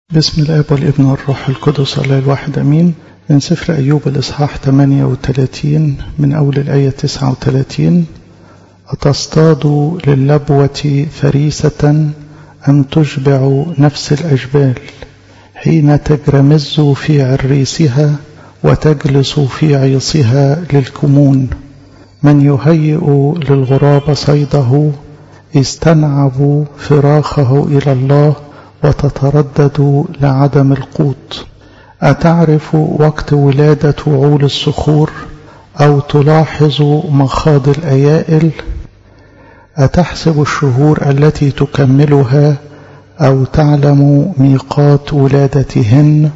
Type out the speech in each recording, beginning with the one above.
بسم الاب والابن والروح القدس الله الواحد امين من سفر ايوب الاصحاح 38 من اول الايه 39 اتصطاد للبوه فريسه ام تشبع نفس الاجبال حين تجرمز في عريسها وتجلس في عيصها للكمون من يهيئ للغراب صيده استنعب فراخه الى الله وتتردد لعدم القوت أتعرف وقت ولادة وعول الصخور أو تلاحظ مخاض الأيائل أتحسب الشهور التي تكملها أو تعلم ميقات ولادتهن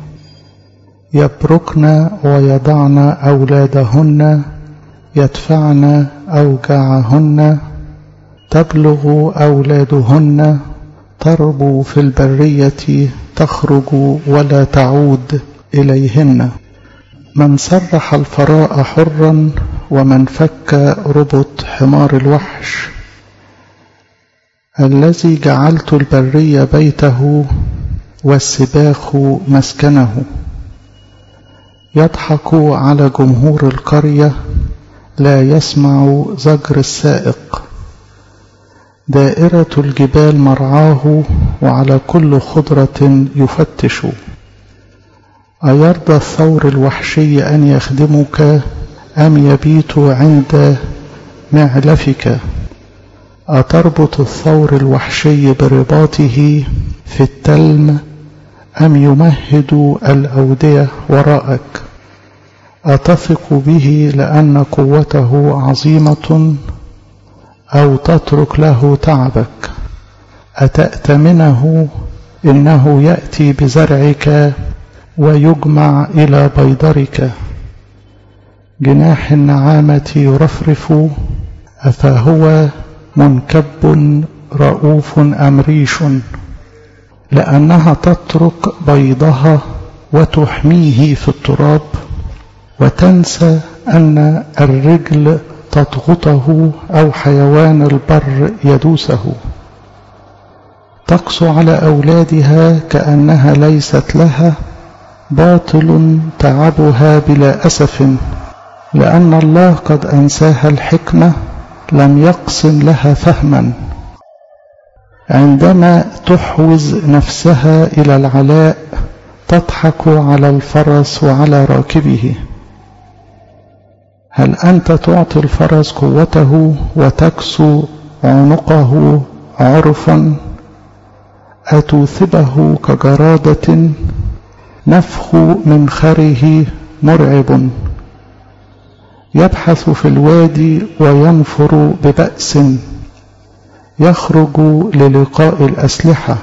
يبركن ويضعن أولادهن يدفعن أوجاعهن تبلغ أولادهن تربو في البرية تخرج ولا تعود إليهن من سرح الفراء حرا ومن فك ربط حمار الوحش الذي جعلت البرية بيته والسباخ مسكنه يضحك على جمهور القرية لا يسمع زجر السائق دائرة الجبال مرعاه وعلى كل خضرة يفتش أيرضى الثور الوحشي أن يخدمك أم يبيت عند معلفك أتربط الثور الوحشي برباطه في التلم أم يمهد الأودية وراءك أتثق به لأن قوته عظيمة أو تترك له تعبك أتأتمنه إنه يأتي بزرعك ويجمع إلى بيضرك جناح النعامة يرفرف أفهو منكب رؤوف أم ريش لأنها تترك بيضها وتحميه في التراب وتنسى أن الرجل تضغطه أو حيوان البر يدوسه تقسو على أولادها كأنها ليست لها باطل تعبها بلا أسف لأن الله قد أنساها الحكمة لم يقسم لها فهما عندما تحوز نفسها إلى العلاء تضحك على الفرس وعلى راكبه هل أنت تعطي الفرس قوته وتكسو عنقه عرفا أتوثبه كجرادة نفخ منخره مرعب يبحث في الوادي وينفر ببأس يخرج للقاء الأسلحة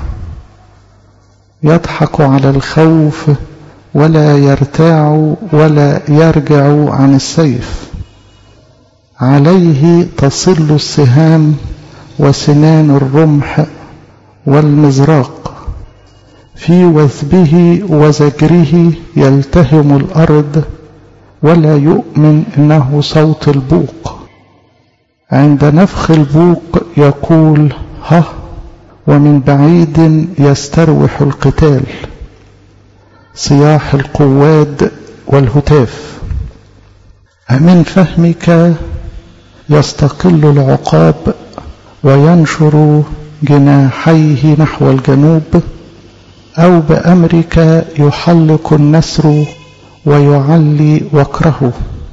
يضحك على الخوف ولا يرتاع ولا يرجع عن السيف عليه تصل السهام وسنان الرمح والمزراق في وثبه وزجره يلتهم الأرض ولا يؤمن إنه صوت البوق عند نفخ البوق يقول ها ومن بعيد يستروح القتال صياح القواد والهتاف من فهمك يستقل العقاب وينشر جناحيه نحو الجنوب أو بأمرك يحلق النسر ويعلي وكره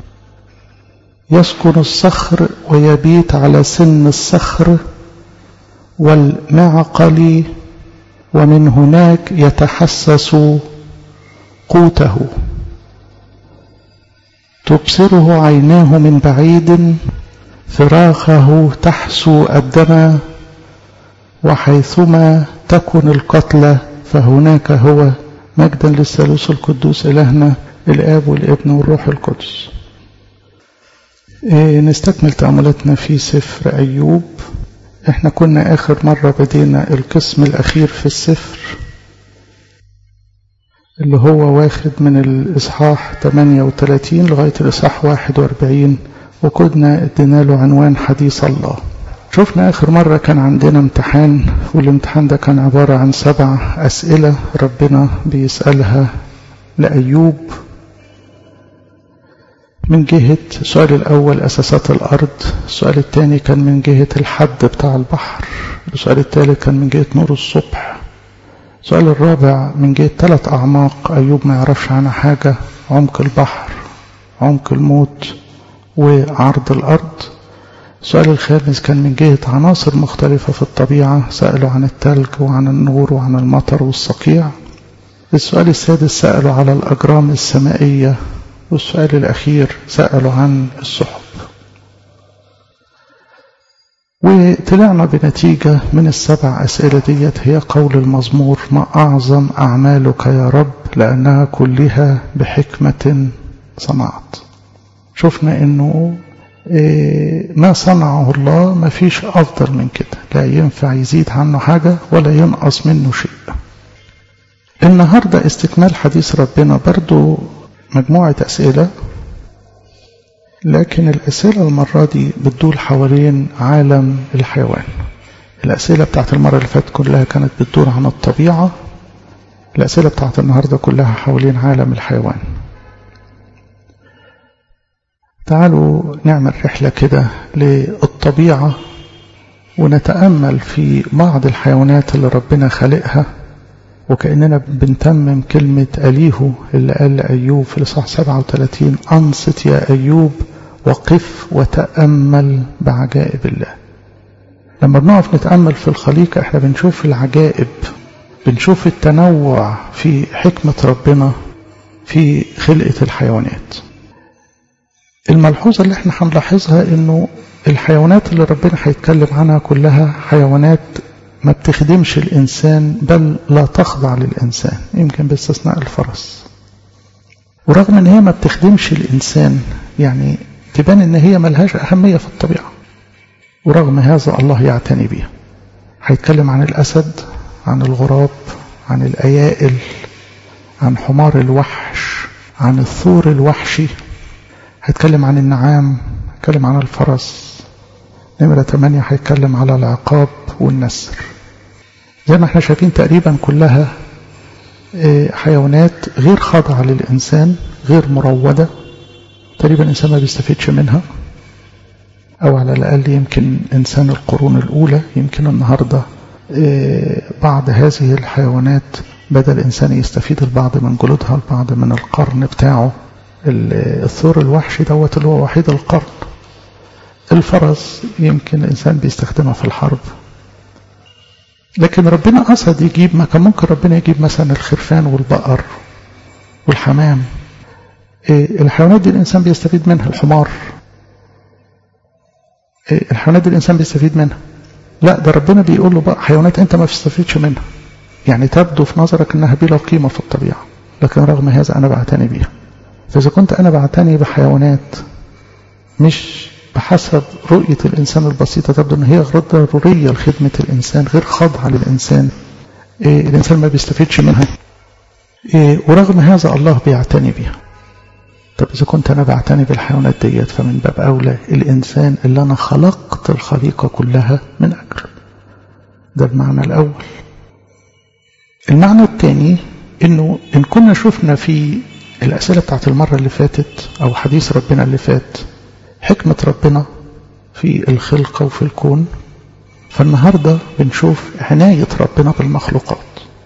يسكن الصخر ويبيت على سن الصخر والمعقل ومن هناك يتحسس قوته تبصره عيناه من بعيد فراخه تحسو الدم وحيثما تكن القتلى فهناك هو مجدا للثالوث القدوس إلهنا الآب والابن والروح القدس إيه نستكمل تأملاتنا في سفر أيوب احنا كنا آخر مرة بدينا القسم الأخير في السفر اللي هو واخد من الإصحاح 38 لغاية الإصحاح 41 وكنا ادينا له عنوان حديث الله شفنا آخر مرة كان عندنا امتحان والامتحان ده كان عبارة عن سبع أسئلة ربنا بيسألها لأيوب من جهة السؤال الأول أساسات الأرض السؤال الثاني كان من جهة الحد بتاع البحر السؤال الثالث كان من جهة نور الصبح السؤال الرابع من جهة ثلاث أعماق أيوب ما يعرفش عنها حاجة عمق البحر عمق الموت وعرض الأرض السؤال الخامس كان من جهة عناصر مختلفة في الطبيعة سألوا عن التلج وعن النور وعن المطر والصقيع السؤال السادس سألوا على الأجرام السمائية والسؤال الأخير سألوا عن السحب وطلعنا بنتيجة من السبع أسئلة ديت هي قول المزمور ما أعظم أعمالك يا رب لأنها كلها بحكمة صنعت شفنا أنه ما صنعه الله ما فيش أفضل من كده لا ينفع يزيد عنه حاجة ولا ينقص منه شيء النهاردة استكمال حديث ربنا برضو مجموعة أسئلة لكن الأسئلة المرة دي بتدور حوالين عالم الحيوان الأسئلة بتاعت المرة اللي فاتت كلها كانت بتدور عن الطبيعة الأسئلة بتاعت النهاردة كلها حوالين عالم الحيوان تعالوا نعمل رحلة كده للطبيعة ونتأمل في بعض الحيوانات اللي ربنا خلقها وكأننا بنتمم كلمة أليهو اللي قال لأيوب في الإصحاح 37 أنصت يا أيوب وقف وتأمل بعجائب الله لما بنقف نتأمل في الخليقة احنا بنشوف العجائب بنشوف التنوع في حكمة ربنا في خلقة الحيوانات الملحوظة اللي احنا هنلاحظها انه الحيوانات اللي ربنا هيتكلم عنها كلها حيوانات ما بتخدمش الإنسان بل لا تخضع للإنسان يمكن باستثناء الفرس ورغم ان هي ما بتخدمش الإنسان يعني تبان ان هي ملهاش أهمية في الطبيعة ورغم هذا الله يعتني بيها هيتكلم عن الأسد عن الغراب عن الأيائل عن حمار الوحش عن الثور الوحشي هيتكلم عن النعام هيتكلم عن الفرس نمرة 8 هيتكلم على العقاب والنسر زي ما احنا شايفين تقريبا كلها حيوانات غير خاضعة للإنسان غير مروضة تقريبا الإنسان ما بيستفيدش منها أو على الأقل يمكن إنسان القرون الأولى يمكن النهاردة بعض هذه الحيوانات بدأ الإنسان يستفيد البعض من جلودها البعض من القرن بتاعه الثور الوحشي دوت اللي هو وحيد القرن الفرس يمكن الإنسان بيستخدمها في الحرب لكن ربنا قصد يجيب ما كان ممكن ربنا يجيب مثلا الخرفان والبقر والحمام إيه الحيوانات دي الإنسان بيستفيد منها الحمار إيه الحيوانات دي الإنسان بيستفيد منها لا ده ربنا بيقول له بقى حيوانات أنت ما بتستفيدش منها يعني تبدو في نظرك أنها بلا قيمة في الطبيعة لكن رغم هذا أنا بعتني بيها فإذا كنت أنا بعتني بحيوانات مش بحسب رؤية الإنسان البسيطة تبدو أن هي غير ضرورية لخدمة الإنسان غير خاضعة للإنسان إيه الإنسان ما بيستفيدش منها إيه ورغم هذا الله بيعتني بها طب إذا كنت أنا بعتني بالحيوانات ديت فمن باب أولى الإنسان اللي أنا خلقت الخليقة كلها من أجله ده المعنى الأول المعنى الثاني إنه إن كنا شفنا في الأسئلة بتاعت المرة اللي فاتت أو حديث ربنا اللي فات حكمة ربنا في الخلقة وفي الكون فالنهاردة بنشوف عناية ربنا بالمخلوقات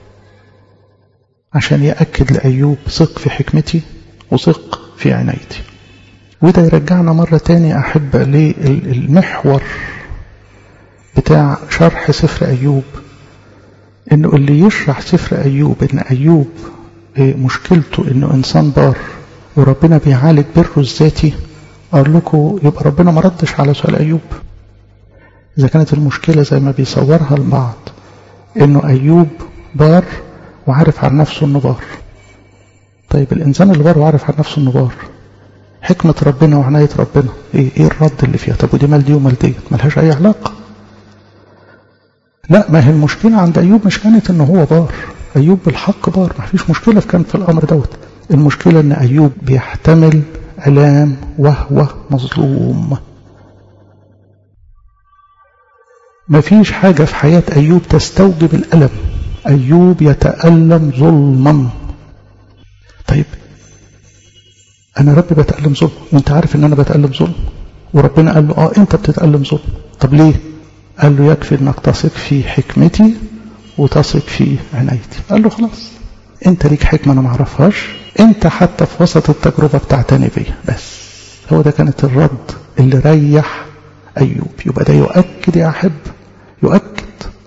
عشان يأكد لأيوب ثق في حكمتي وثق في عنايتي وده يرجعنا مرة تاني أحبة للمحور بتاع شرح سفر أيوب إنه اللي يشرح سفر أيوب إن أيوب مشكلته إنه إنسان بار وربنا بيعالج بره الذاتي أقول لكم يبقى ربنا ما ردش على سؤال أيوب إذا كانت المشكلة زي ما بيصورها البعض إنه أيوب بار وعارف عن نفسه إنه بار طيب الإنسان اللي بار وعارف عن نفسه إنه بار حكمة ربنا وعناية ربنا إيه, إيه الرد اللي فيها طب ودي مال دي ومال ديت ملهاش أي علاقة لا ما هي المشكلة عند أيوب مش كانت إنه هو بار أيوب بالحق بار ما فيش مشكلة كان في الأمر دوت المشكلة إن أيوب بيحتمل ألام وهو مظلوم مفيش حاجة في حياة أيوب تستوجب الألم أيوب يتألم ظلما طيب أنا ربي بتألم ظلم وأنت عارف إن أنا بتألم ظلم وربنا قال له آه أنت بتتألم ظلم طب ليه؟ قال له يكفي إنك تثق في حكمتي وتثق في عنايتي قال له خلاص أنت ليك حكمة أنا معرفهاش أنت حتى في وسط التجربة بتعتني بيا بس هو ده كانت الرد اللي ريح أيوب يبقى ده يؤكد يا أحب يؤكد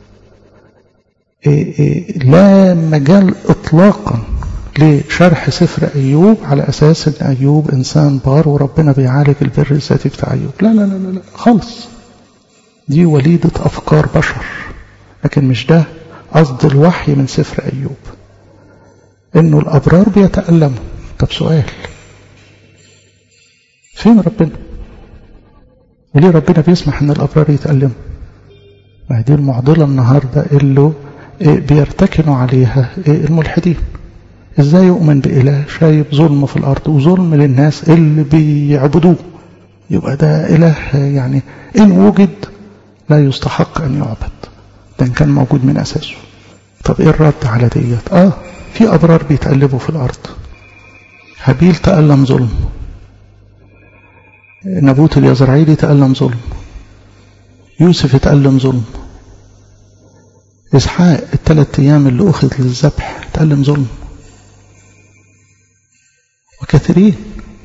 إيه إيه لا مجال إطلاقا لشرح سفر أيوب على أساس أن أيوب إنسان بار وربنا بيعالج البر الذاتي بتاع أيوب لا لا لا لا, لا خالص دي وليدة أفكار بشر لكن مش ده قصد الوحي من سفر أيوب إنه الأبرار بيتألموا طب سؤال فين ربنا وليه ربنا بيسمح ان الابرار يتألموا ما دي المعضلة النهاردة اللي بيرتكنوا عليها الملحدين ازاي يؤمن بإله شايب ظلم في الأرض وظلم للناس اللي بيعبدوه يبقى ده إله يعني إن وجد لا يستحق أن يعبد ده كان موجود من أساسه طب إيه الرد على ديت آه في أبرار بيتقلبوا في الأرض هابيل تألم ظلم نبوت اليزرعيلي تألم ظلم يوسف اتألم ظلم إسحاق الثلاث أيام اللي أخذ للذبح تألم ظلم وكثيرين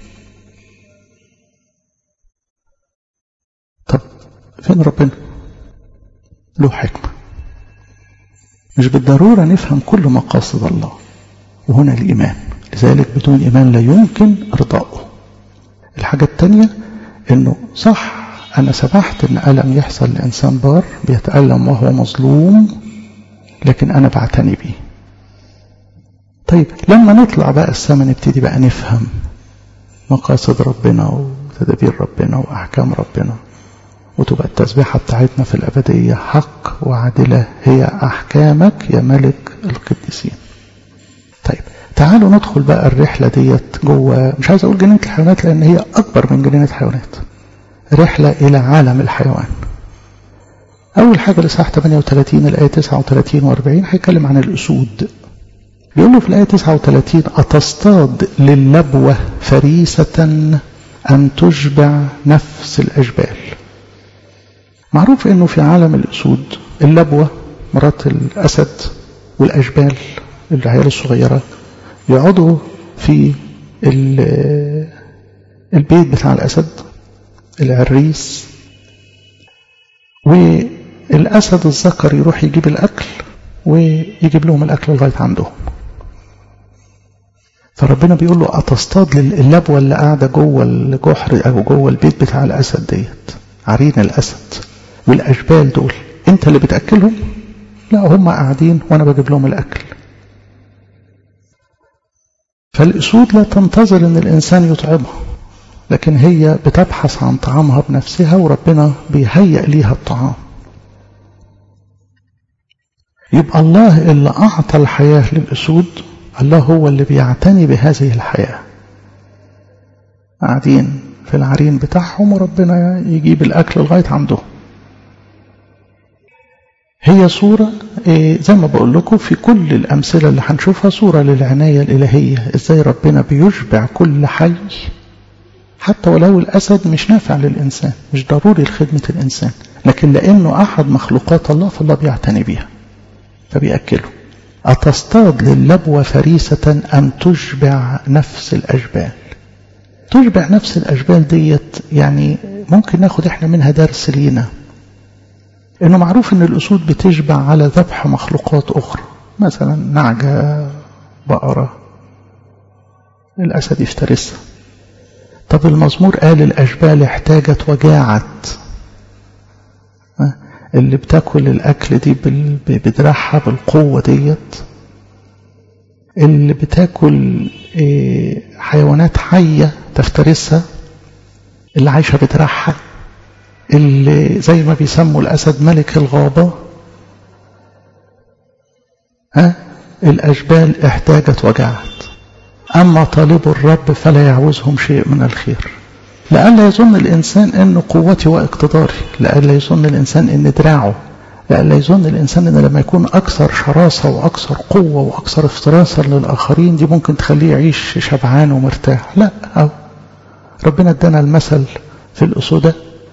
طب فين ربنا له حكمة مش بالضرورة نفهم كل مقاصد الله وهنا الإيمان لذلك بدون إيمان لا يمكن إرضاؤه الحاجة الثانية انه صح انا سمحت ان ألم يحصل لإنسان بار بيتألم وهو مظلوم لكن انا بعتني بيه طيب لما نطلع بقى السما نبتدي بقى نفهم مقاصد ربنا وتدابير ربنا وأحكام ربنا وتبقى التسبيحة بتاعتنا في الأبدية حق وعادلة هي أحكامك يا ملك القديسين طيب تعالوا ندخل بقى الرحلة ديت جوه مش عايز أقول جنينة الحيوانات لأن هي أكبر من جنينة الحيوانات رحلة إلى عالم الحيوان أول حاجة لصح 38 الآية 39 و40 هيتكلم عن الأسود بيقول له في الآية 39 أتصطاد للبوة فريسة أم تشبع نفس الأجبال معروف أنه في عالم الأسود اللبوة مرات الأسد والأجبال العيال الصغيرة يقعدوا في البيت بتاع الأسد العريس والأسد الذكر يروح يجيب الأكل ويجيب لهم الأكل لغاية عندهم فربنا بيقول له أتصطاد اللبوة اللي قاعدة جوه الجحر أو جوه البيت بتاع الأسد ديت عرين الأسد والأشبال دول أنت اللي بتأكلهم لا هم قاعدين وأنا بجيب لهم الأكل فالأسود لا تنتظر أن الإنسان يطعمها لكن هي بتبحث عن طعامها بنفسها وربنا بيهيئ ليها الطعام يبقى الله اللي أعطى الحياة للأسود الله هو اللي بيعتني بهذه الحياة قاعدين في العرين بتاعهم وربنا يجيب الأكل لغاية عندهم هي صورة زي ما بقول لكم في كل الأمثلة اللي هنشوفها صورة للعناية الإلهية إزاي ربنا بيشبع كل حي حتى ولو الأسد مش نافع للإنسان مش ضروري لخدمة الإنسان لكن لأنه أحد مخلوقات الله فالله بيعتني بيها فبيأكله أتصطاد للبوة فريسة أم تشبع نفس الأجبال تشبع نفس الأجبال ديت يعني ممكن ناخد احنا منها درس لينا انه معروف ان الاسود بتشبع على ذبح مخلوقات اخرى مثلا نعجة بقرة الاسد يفترسها طب المزمور قال الاشبال احتاجت وجاعت اللي بتاكل الاكل دي بدراعها بالقوة ديت اللي بتاكل حيوانات حية تفترسها اللي عايشة بدراعها اللي زي ما بيسموا الأسد ملك الغابة ها الأجبال احتاجت وجعت أما طالب الرب فلا يعوزهم شيء من الخير لألا يظن الإنسان أن قوتي واقتداري لألا يظن الإنسان أن دراعه لألا يظن الإنسان أن لما يكون أكثر شراسة وأكثر قوة وأكثر افتراسا للآخرين دي ممكن تخليه يعيش شبعان ومرتاح لا أو ربنا ادانا المثل في الأسودة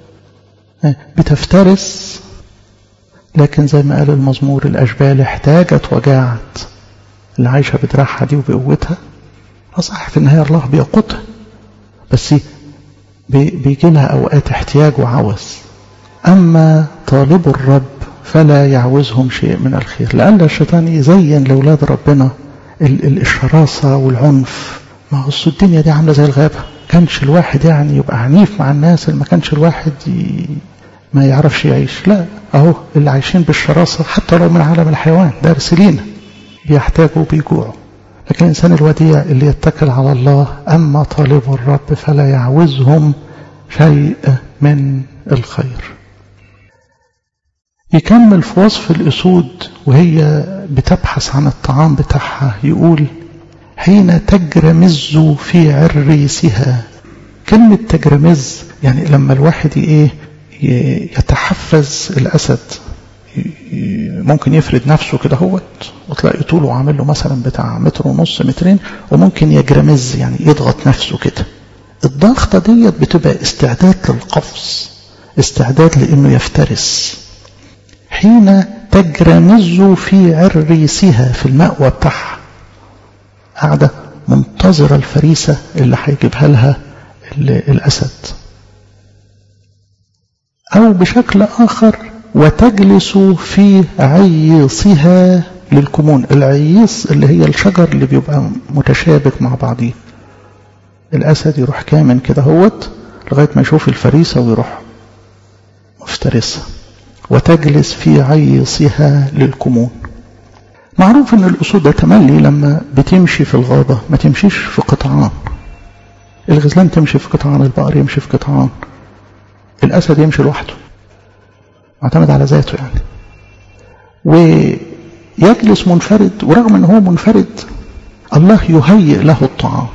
بتفترس لكن زي ما قال المزمور الأشبال احتاجت وجاعت اللي عايشة بدراعها دي وبقوتها أصح في النهاية الله بيقوتها بس بيجي لها أوقات احتياج وعوز أما طالب الرب فلا يعوزهم شيء من الخير لأن الشيطان يزين لأولاد ربنا الشراسة والعنف ما هو الدنيا دي عاملة زي الغابة كانش الواحد يعني يبقى عنيف مع الناس ما كانش الواحد ي... ما يعرفش يعيش لا اهو اللي عايشين بالشراسة حتى لو من عالم الحيوان دارس لينا بيحتاجوا وبيجوعوا لكن الإنسان الوديع اللي يتكل على الله أما طالب الرب فلا يعوزهم شيء من الخير يكمل في وصف الأسود وهي بتبحث عن الطعام بتاعها يقول حين تجرمز في عريسها كلمة تجرمز يعني لما الواحد ايه يتحفز الأسد ممكن يفرد نفسه كده هوت وتلاقي طوله عامل له مثلا بتاع متر ونص مترين وممكن يجرمز يعني يضغط نفسه كده الضغطة ديت بتبقى استعداد للقفز استعداد لانه يفترس حين تجرمز في عريسها في المأوى بتاعها قاعدة منتظرة الفريسة اللي هيجيبها لها الأسد أو بشكل آخر وتجلس في عيصها للكمون العيص اللي هي الشجر اللي بيبقى متشابك مع بعضيه الأسد يروح كامن كده هوت لغاية ما يشوف الفريسة ويروح مفترسها وتجلس في عيصها للكمون معروف ان الاسود ده تملي لما بتمشي في الغابة ما تمشيش في قطعان الغزلان تمشي في قطعان البقر يمشي في قطعان الاسد يمشي لوحده معتمد على ذاته يعني ويجلس منفرد ورغم ان هو منفرد الله يهيئ له الطعام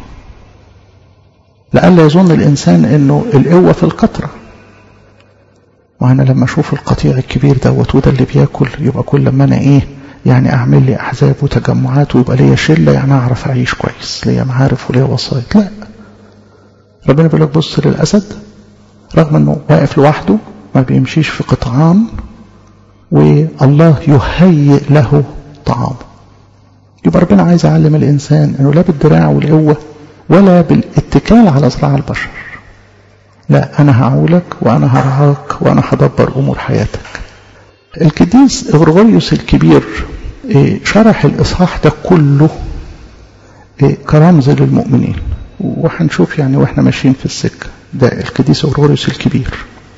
لئلا يظن الانسان انه القوه في الكثره وانا لما اشوف القطيع الكبير دوت وده اللي بياكل يبقى كل لما انا ايه يعني اعمل لي احزاب وتجمعات ويبقى ليا شله يعني اعرف اعيش كويس ليا معارف وليا وسايط لا ربنا بيقول لك بص للاسد رغم انه واقف لوحده ما بيمشيش في قطعان والله يهيئ له طعام يبقى ربنا عايز يعلم الانسان انه لا بالدراع والقوه ولا بالاتكال على ذراع البشر لا انا هعولك وانا هرعاك وانا هدبر امور حياتك القديس غرغوريوس الكبير شرح الاصحاح ده كله كرمز للمؤمنين وهنشوف يعني واحنا ماشيين في السكه ده القديس غرغوريوس الكبير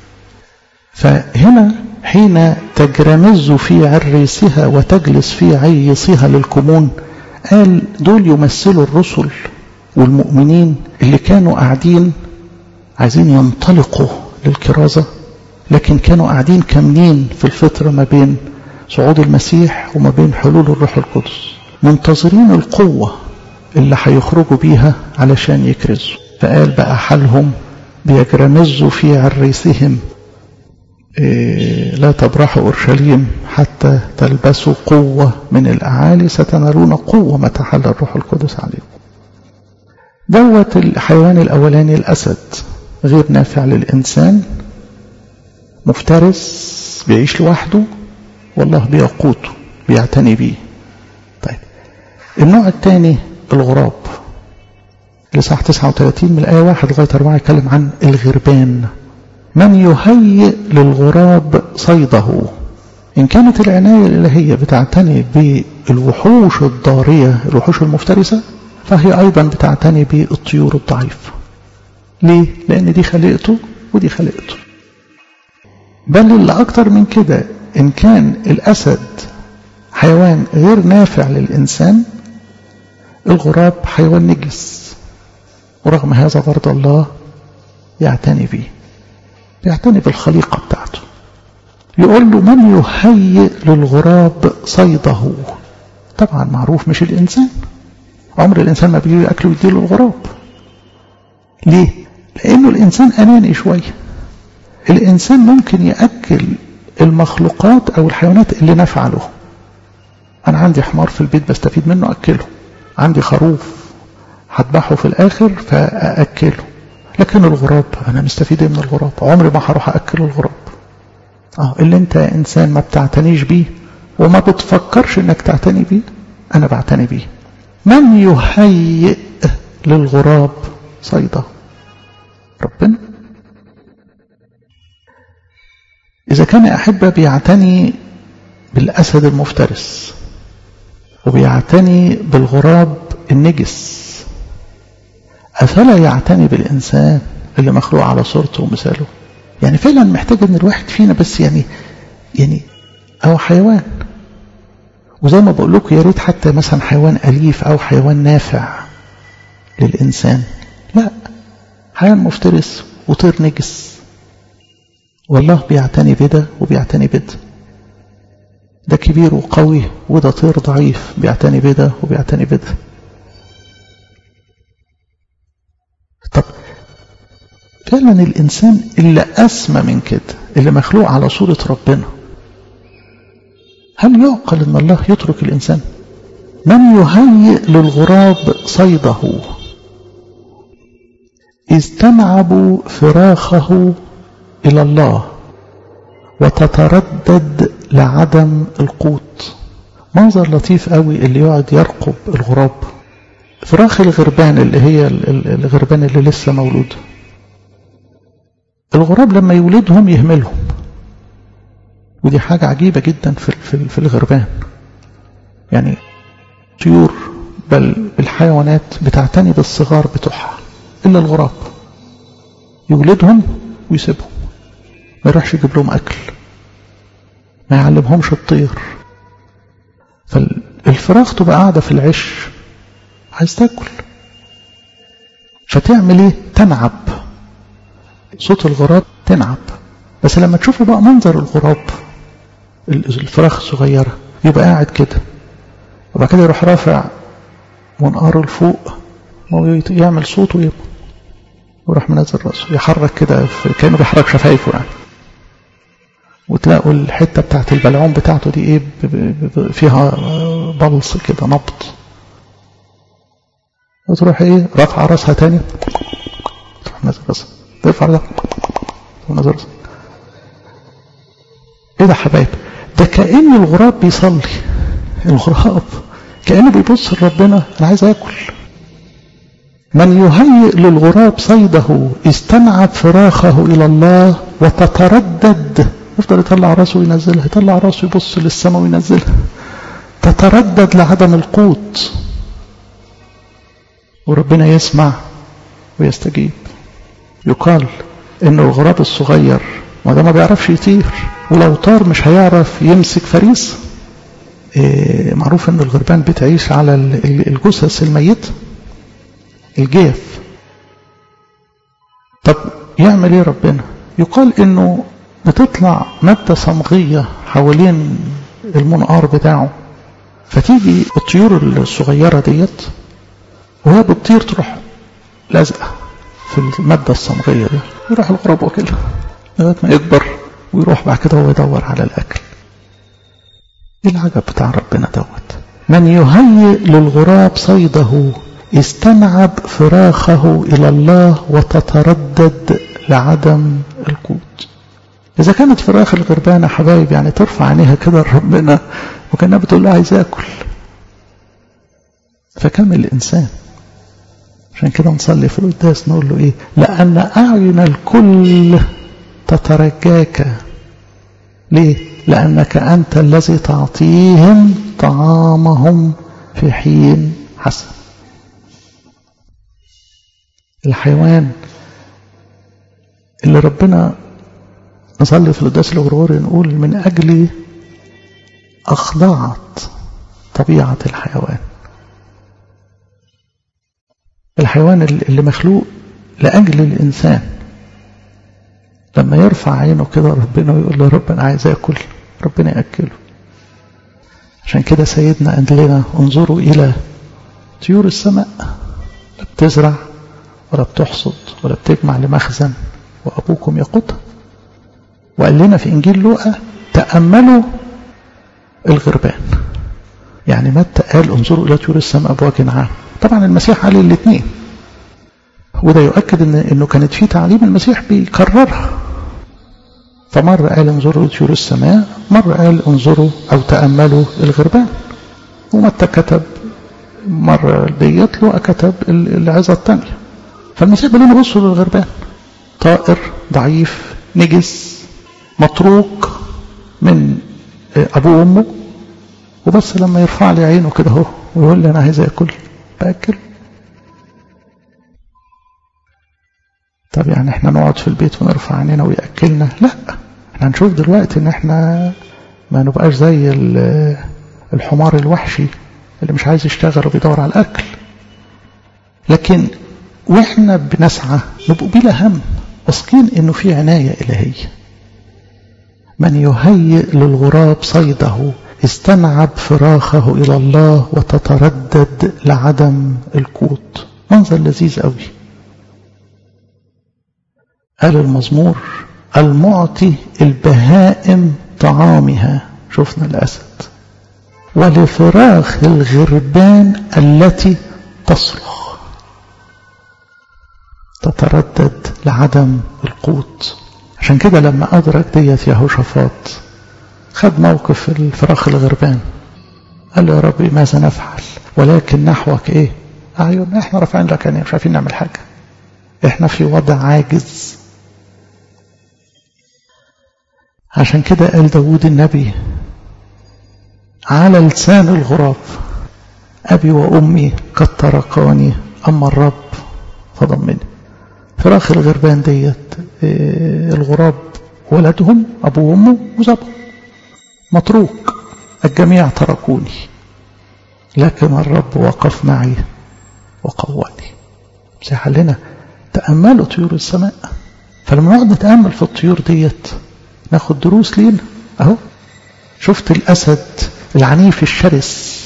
فهنا حين تجرمز في عريسها وتجلس في عيصها للكمون قال دول يمثلوا الرسل والمؤمنين اللي كانوا قاعدين عايزين ينطلقوا للكرازة لكن كانوا قاعدين كاملين في الفترة ما بين صعود المسيح وما بين حلول الروح القدس منتظرين القوة اللي هيخرجوا بيها علشان يكرزوا فقال بقى حالهم بيجرمزوا في عريسهم إيه لا تبرحوا أورشليم حتى تلبسوا قوة من الأعالي ستنالون قوة ما تحل الروح القدس عليكم دوت الحيوان الأولاني الأسد غير نافع للإنسان مفترس بيعيش لوحده والله بيقوته بيعتني بيه طيب النوع الثاني الغراب لصح 39 من الآية 1 لغاية 4 يتكلم عن الغربان من يهيئ للغراب صيده إن كانت العناية الإلهية بتعتني بالوحوش الضارية الوحوش المفترسة فهي أيضا بتعتني بالطيور الضعيفة ليه؟ لأن دي خلقته ودي خلقته بل اللي أكتر من كده إن كان الأسد حيوان غير نافع للإنسان الغراب حيوان نجس ورغم هذا برضه الله يعتني به يعتني بالخليقة بتاعته يقول له من يهيئ للغراب صيده طبعا معروف مش الإنسان عمر الإنسان ما بيجي أكله ويديله الغراب ليه؟ لأنه الإنسان أناني شوية الإنسان ممكن يأكل المخلوقات أو الحيوانات اللي نافعة له أنا عندي حمار في البيت بستفيد منه أكله عندي خروف هذبحه في الآخر فأأكله لكن الغراب أنا مستفيد من الغراب عمري ما هروح أأكل الغراب اه اللي انت انسان ما بتعتنيش بيه وما بتفكرش انك تعتني بيه انا بعتني بيه من يهيئ للغراب صيده ربنا إذا كان أحبة بيعتني بالأسد المفترس وبيعتني بالغراب النجس أفلا يعتني بالإنسان اللي مخلوق على صورته ومثاله يعني فعلا محتاج ان الواحد فينا بس يعني يعني او حيوان وزي ما بقول لكم يا ريت حتى مثلا حيوان اليف او حيوان نافع للانسان لا حيوان مفترس وطير نجس والله بيعتني بده وبيعتني بده ده كبير وقوي وده طير ضعيف بيعتني بده وبيعتني بده طب فعلا الإنسان اللي أسمى من كده اللي مخلوق على صورة ربنا هل يعقل أن الله يترك الإنسان من يهيئ للغراب صيده إذ تنعب فراخه إلى الله وتتردد لعدم القوت منظر لطيف قوي اللي يقعد يرقب الغراب فراخ الغربان اللي هي الغربان اللي لسه مولوده الغراب لما يولدهم يهملهم ودي حاجة عجيبة جدا في في في الغربان يعني طيور بل الحيوانات بتعتني بالصغار بتوعها إلا الغراب يولدهم ويسيبهم ما يروحش يجيب لهم أكل ما يعلمهمش الطير فالفراخ تبقى قاعدة في العش عايز تاكل فتعمل ايه تنعب صوت الغراب تنعب بس لما تشوفوا بقى منظر الغراب الفراخ الصغيرة يبقى قاعد كده وبعد كده يروح رافع منقاره لفوق يعمل صوت ويبقى ويروح منزل راسه يحرك كده كأنه بيحرك شفايفه يعني وتلاقوا الحتة بتاعت البلعوم بتاعته دي ايه فيها بلص كده نبض وتروح ايه رافعة راسها تاني تروح نازل راسها ترفع راسها تروح نازل راسها ايه ده حبايب ده كأن الغراب بيصلي الغراب كأنه بيبص لربنا انا عايز اكل من يهيئ للغراب صيده استنعب فراخه إلى الله وتتردد يفضل يطلع راسه وينزلها يطلع راسه يبص للسماء وينزلها تتردد لعدم القوت وربنا يسمع ويستجيب يقال ان الغراب الصغير ما ده ما بيعرفش يطير ولو طار مش هيعرف يمسك فريسه إيه معروف ان الغربان بتعيش على الجثث الميته الجيف طب يعمل ايه ربنا يقال انه بتطلع مادة صمغية حوالين المنقار بتاعه فتيجي الطيور الصغيرة ديت وهي بتطير تروح لازقة في المادة الصمغية دي يروح الغراب واكلها لغاية ما يكبر ويروح بعد كده هو يدور على الأكل ايه العجب بتاع ربنا دوت من يهيئ للغراب صيده استنعب فراخه إلى الله وتتردد لعدم القوت إذا كانت فراخ الغربانة حبايب يعني ترفع عينيها كده لربنا وكأنها بتقول له عايز آكل فكم الإنسان عشان كده نصلي في القداس نقول له إيه لأن أعين الكل تترجاك ليه لأنك أنت الذي تعطيهم طعامهم في حين حسن الحيوان اللي ربنا نصلي في القداس الغرغوري نقول من أجل أخضعت طبيعة الحيوان الحيوان اللي مخلوق لأجل الإنسان لما يرفع عينه كده ربنا ويقول له رب أنا عايز أكل ربنا يأكله عشان كده سيدنا قال لنا انظروا إلى طيور السماء لا بتزرع ولا بتحصد ولا بتجمع لمخزن وأبوكم يقوتها وقال لنا في إنجيل لوقا تأملوا الغربان يعني متى قال انظروا إلى طيور السماء بوجه عام طبعا المسيح قال الاثنين وده يؤكد إن إنه كانت في تعليم المسيح بيكررها فمرة قال انظروا طيور السماء مرة قال انظروا أو تأملوا الغربان ومتى كتب مرة ديت له كتب العظة الثانية فالمسيح بيقول له بصوا للغربان طائر ضعيف نجس متروك من أبوه وأمه وبس لما يرفع لي عينه كده اهو ويقول لي أنا عايز آكل بأكل طب يعني احنا نقعد في البيت ونرفع عينينا ويأكلنا لا احنا هنشوف دلوقتي ان احنا ما نبقاش زي الحمار الوحشي اللي مش عايز يشتغل وبيدور على الأكل لكن واحنا بنسعى نبقوا بلا هم واثقين انه في عناية إلهية من يهيئ للغراب صيده استنعب فراخه إلى الله وتتردد لعدم القوت منظر لذيذ قوي قال المزمور المعطي البهائم طعامها شفنا الأسد ولفراخ الغربان التي تصرخ تتردد لعدم القوت عشان كده لما أدرك ديت يهوشافاط خد موقف الفراخ الغربان قال له يا ربي ماذا نفعل ولكن نحوك ايه اعين احنا رافعين لك يعني مش عارفين نعمل حاجة احنا في وضع عاجز عشان كده قال داود النبي على لسان الغراب أبي وأمي قد تركاني أما الرب فضمني فراخ الغربان ديت الغراب ولدهم أبوه وأمه وزبهم متروك الجميع تركوني لكن الرب وقف معي وقواني مسيح لنا تأملوا طيور السماء فلما نقعد نتأمل في الطيور ديت ناخد دروس لينا أهو شفت الأسد العنيف الشرس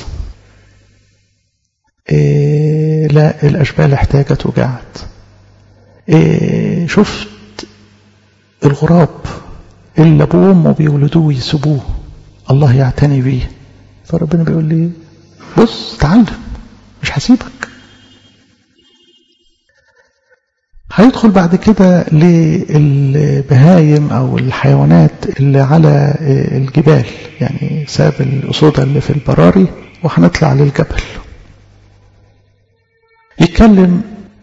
إيه لا الأشبال احتاجت وجعت إيه شفت الغراب اللي أبوه وأمه بيولدوه ويسيبوه الله يعتني بيه فربنا بيقول لي بص تعلم مش هسيبك هيدخل بعد كده للبهايم أو الحيوانات اللي على الجبال يعني ساب الأسودة اللي في البراري وهنطلع للجبل يتكلم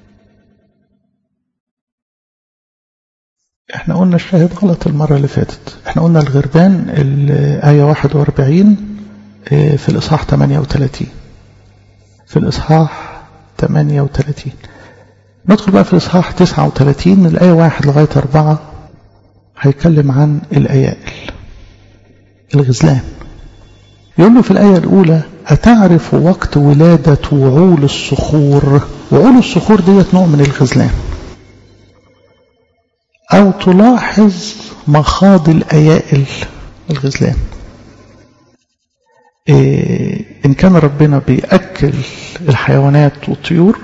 احنا قلنا الشاهد غلط المرة اللي فاتت احنا قلنا الغربان الآية 41 في الإصحاح 38 في الإصحاح 38 ندخل بقى في الإصحاح 39 من الآية 1 لغاية 4 هيتكلم عن الأيائل الغزلان يقول له في الآية الأولى أتعرف وقت ولادة وعول الصخور وعول الصخور ديت نوع من الغزلان أو تلاحظ مخاض الأيائل الغزلان إيه إن كان ربنا بيأكل الحيوانات والطيور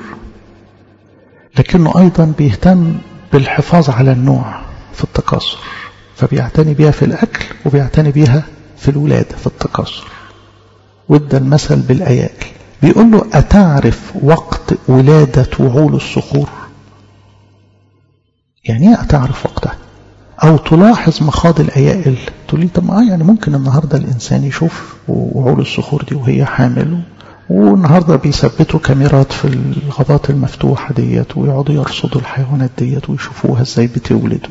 لكنه أيضا بيهتم بالحفاظ على النوع في التكاثر فبيعتني بيها في الأكل وبيعتني بيها في الولادة في التكاثر وادى المثل بالأيائل بيقول له أتعرف وقت ولادة وعول الصخور يعني ايه أتعرف وقتها أو تلاحظ مخاض الأيائل تقول لي طب آه يعني ممكن النهاردة الإنسان يشوف وعول الصخور دي وهي حامل والنهاردة بيثبتوا كاميرات في الغابات المفتوحة ديت ويقعدوا يرصدوا الحيوانات ديت ويشوفوها ازاي بتولد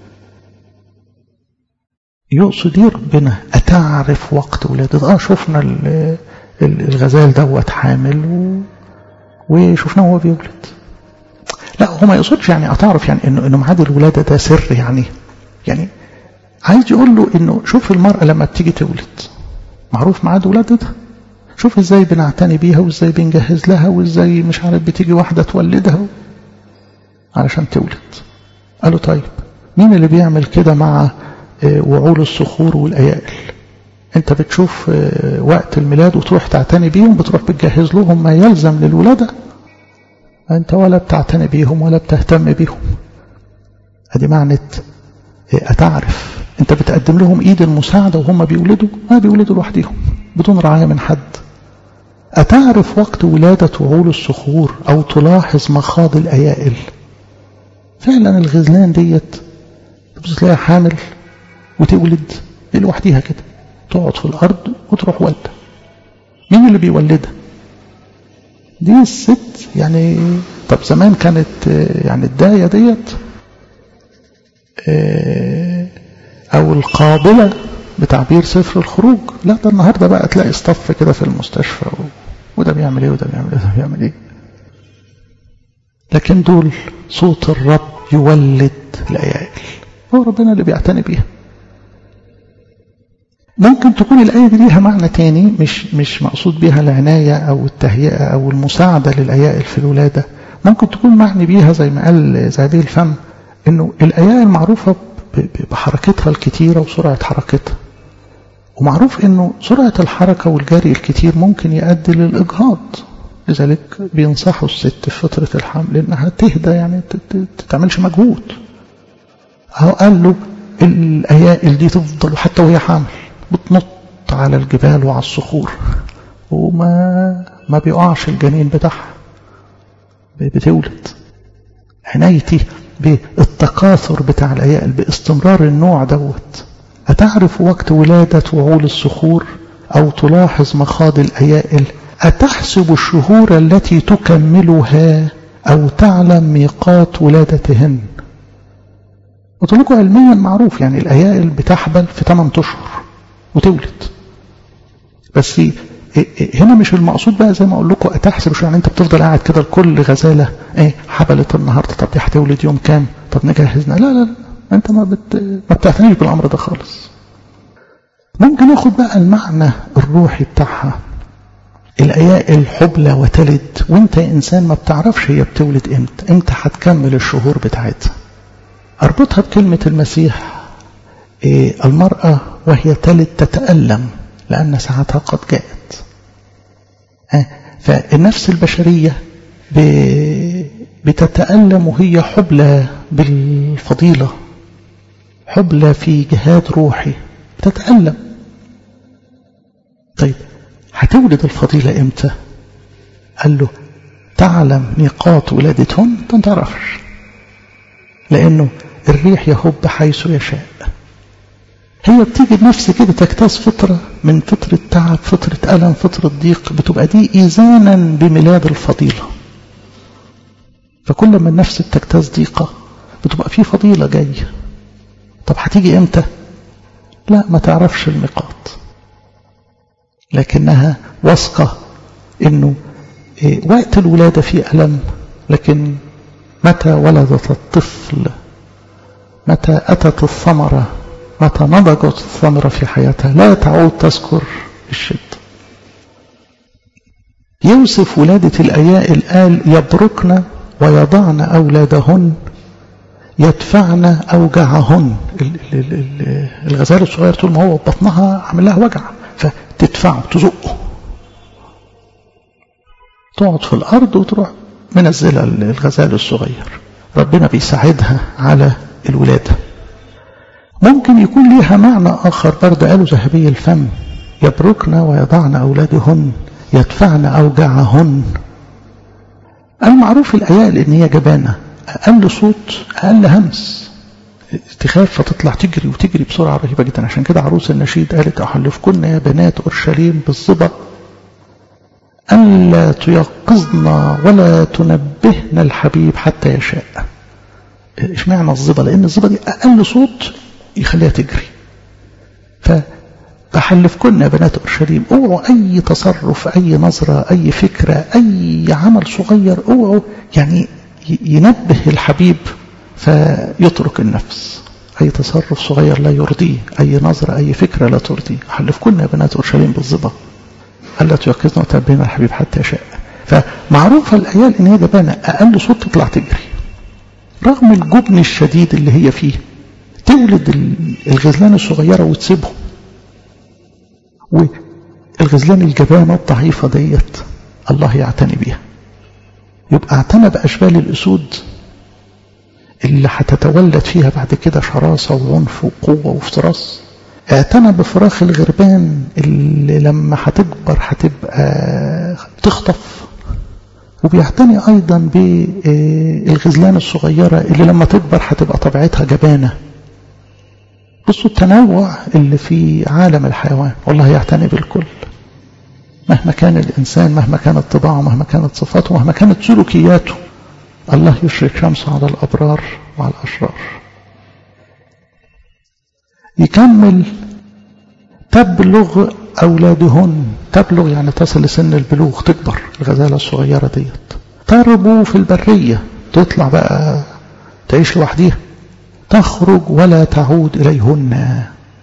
يقصد ايه ربنا أتعرف وقت ولادة اه شفنا الغزال دوت حامل و... وشفناه وهو بيولد لا هو ما يقصدش يعني أتعرف يعني إنه إنه ميعاد الولادة ده سر يعني يعني عايز يقول له إنه شوف المرأة لما بتيجي تولد معروف ميعاد ولادتها شوف ازاي بنعتني بيها وازاي بنجهز لها وازاي مش عارف بتيجي واحدة تولدها علشان تولد قالوا طيب مين اللي بيعمل كده مع وعول الصخور والأيائل انت بتشوف وقت الميلاد وتروح تعتني بيهم بتروح بتجهز لهم ما يلزم للولادة انت ولا بتعتني بيهم ولا بتهتم بيهم ادي معنى اتعرف انت بتقدم لهم ايد المساعدة وهم بيولدوا ما بيولدوا لوحدهم بدون رعاية من حد أتعرف وقت ولادة وعول الصخور أو تلاحظ مخاض الأيائل فعلا الغزلان ديت تبص تلاقيها حامل وتولد لوحديها كده تقعد في الأرض وتروح والدة مين اللي بيولدها دي الست يعني طب زمان كانت يعني الداية ديت أو القابلة بتعبير سفر الخروج لا ده النهاردة بقى تلاقي اصطف كده في المستشفى و... وده بيعمل ايه وده بيعمل ايه وده بيعمل ايه لكن دول صوت الرب يولد الأيائل هو ربنا اللي بيعتني بيها ممكن تكون الآية دي ليها معنى تاني مش مش مقصود بيها العناية أو التهيئة أو المساعدة للأيائل في الولادة ممكن تكون معني بيها زي ما قال زعبي الفم إنه الأيائل معروفة بحركتها الكتيرة وسرعة حركتها ومعروف إنه سرعة الحركة والجري الكتير ممكن يؤدي للإجهاض لذلك بينصحوا الست في فترة الحمل إنها تهدى يعني تتعملش مجهود أهو قال له الأيائل دي تفضل حتى وهي حامل بتنط على الجبال وعلى الصخور وما ما بيقعش الجنين بتاعها بتولد عنايتي بالتكاثر بتاع الأيائل باستمرار النوع دوت أتعرف وقت ولادة وعول الصخور أو تلاحظ مخاض الأيائل أتحسب الشهور التي تكملها أو تعلم ميقات ولادتهن قلت لكم علميا معروف يعني الأيائل بتحبل في 8 أشهر وتولد بس هنا مش المقصود بقى زي ما اقول لكم اتحسب شو يعني انت بتفضل قاعد كده لكل غزاله ايه حبلت النهارده طب دي هتولد يوم كام طب نجهزنا لا لا لا انت ما بت... ما بتعتنيش بالامر ده خالص ممكن اخد بقى المعنى الروحي بتاعها الايائل حبلى وتلد وانت انسان ما بتعرفش هي بتولد امتى امتى هتكمل الشهور بتاعتها اربطها بكلمه المسيح إيه المراه وهي تلد تتالم لان ساعتها قد جاءت فالنفس البشريه بتتالم وهي حبلى بالفضيله حبلى في جهاد روحي بتتالم طيب هتولد الفضيلة امتى قال له تعلم ميقات ولادتهن انت ما تعرفش لانه الريح يهب حيث يشاء هي بتيجي بنفس كده تجتاز فترة من فترة تعب فترة ألم فترة ضيق بتبقى دي إيزانا بميلاد الفضيلة فكل ما النفس بتجتاز ضيقة بتبقى في فضيلة جاية طب هتيجي امتى لا ما تعرفش الميقات لكنها واثقة انه إيه وقت الولادة فيه ألم لكن متى ولدت الطفل متى أتت الثمرة متى نضجت الثمرة في حياتها لا تعود تذكر الشدة يوصف ولادة الأيائل قال يبركن ويضعن أولادهن يدفعن أوجعهن الغزال الصغير طول ما هو بطنها عامل لها وجع فتدفعه تزقه تقعد في الأرض وتروح منزلة الغزال الصغير ربنا بيساعدها على الولادة ممكن يكون ليها معنى آخر برضه قالوا ذهبي الفم يبركن ويضعن أولادهن يدفعن أوجعهن المعروف الأيال إن هي جبانة أقل صوت أقل همس تخاف فتطلع تجري وتجري بسرعة رهيبة جدا عشان كده عروس النشيد قالت أحلفكن يا بنات أورشليم بالظبا ألا تيقظن ولا تنبهن الحبيب حتى يشاء اشمعنى الظبا لأن الظبا دي أقل صوت يخليها تجري فبحلفكن يا بنات أورشليم اوعوا أي تصرف أي نظرة أي فكرة أي عمل صغير اوعوا يعني ينبه الحبيب فيترك النفس أي تصرف صغير لا يرضيه أي نظرة أي فكرة لا ترضيه حلفكن يا بنات أورشليم بالظبا ألا تيقظن وتنبهن الحبيب حتى يشاء فمعروفة الأيال إن هي جبانة أقل صوت تطلع تجري رغم الجبن الشديد اللي هي فيه تولد الغزلان الصغيرة وتسيبهم والغزلان الجبانة الضعيفة ديت الله يعتني بيها يبقى اعتنى بأشبال الأسود اللي هتتولد فيها بعد كده شراسة وعنف وقوة وافتراس اعتنى بفراخ الغربان اللي لما هتكبر هتبقى تخطف وبيعتني أيضا بالغزلان الصغيرة اللي لما تكبر هتبقى طبيعتها جبانة بصوا التنوع اللي في عالم الحيوان والله يعتني بالكل مهما كان الإنسان مهما كانت طباعه مهما كانت صفاته مهما كانت سلوكياته الله يشرك شمسه على الأبرار وعلى الأشرار يكمل تبلغ أولادهن تبلغ يعني تصل لسن البلوغ تكبر الغزالة الصغيرة ديت تربو في البرية تطلع بقى تعيش لوحديها تخرج ولا تعود إليهن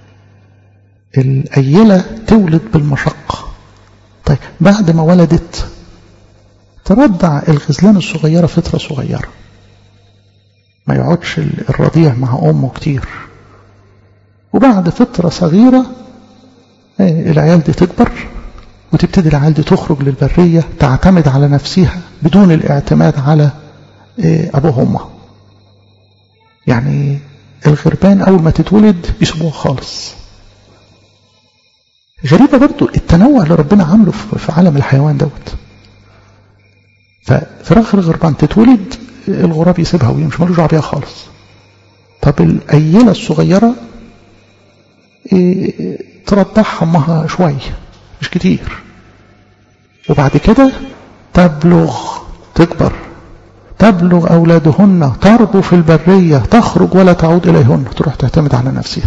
الأيلة تولد بالمشقة طيب بعد ما ولدت ترضع الغزلان الصغيرة فترة صغيرة ما يقعدش الرضيع مع أمه كتير وبعد فترة صغيرة العيال دي تكبر وتبتدي العيال دي تخرج للبرية تعتمد على نفسها بدون الاعتماد على أبوها وأمها يعني الغربان أول ما تتولد يسيبوها خالص غريبة برضو التنوع اللي ربنا عامله في عالم الحيوان دوت ففراخ الغربان تتولد الغراب يسيبها ويمشي ملوش دعوه بيها خالص طب الأيلة الصغيرة إيه ترضعها أمها شوية مش كتير وبعد كده تبلغ تكبر تبلغ أولادهن تربو في البرية تخرج ولا تعود إليهن تروح تعتمد على نفسها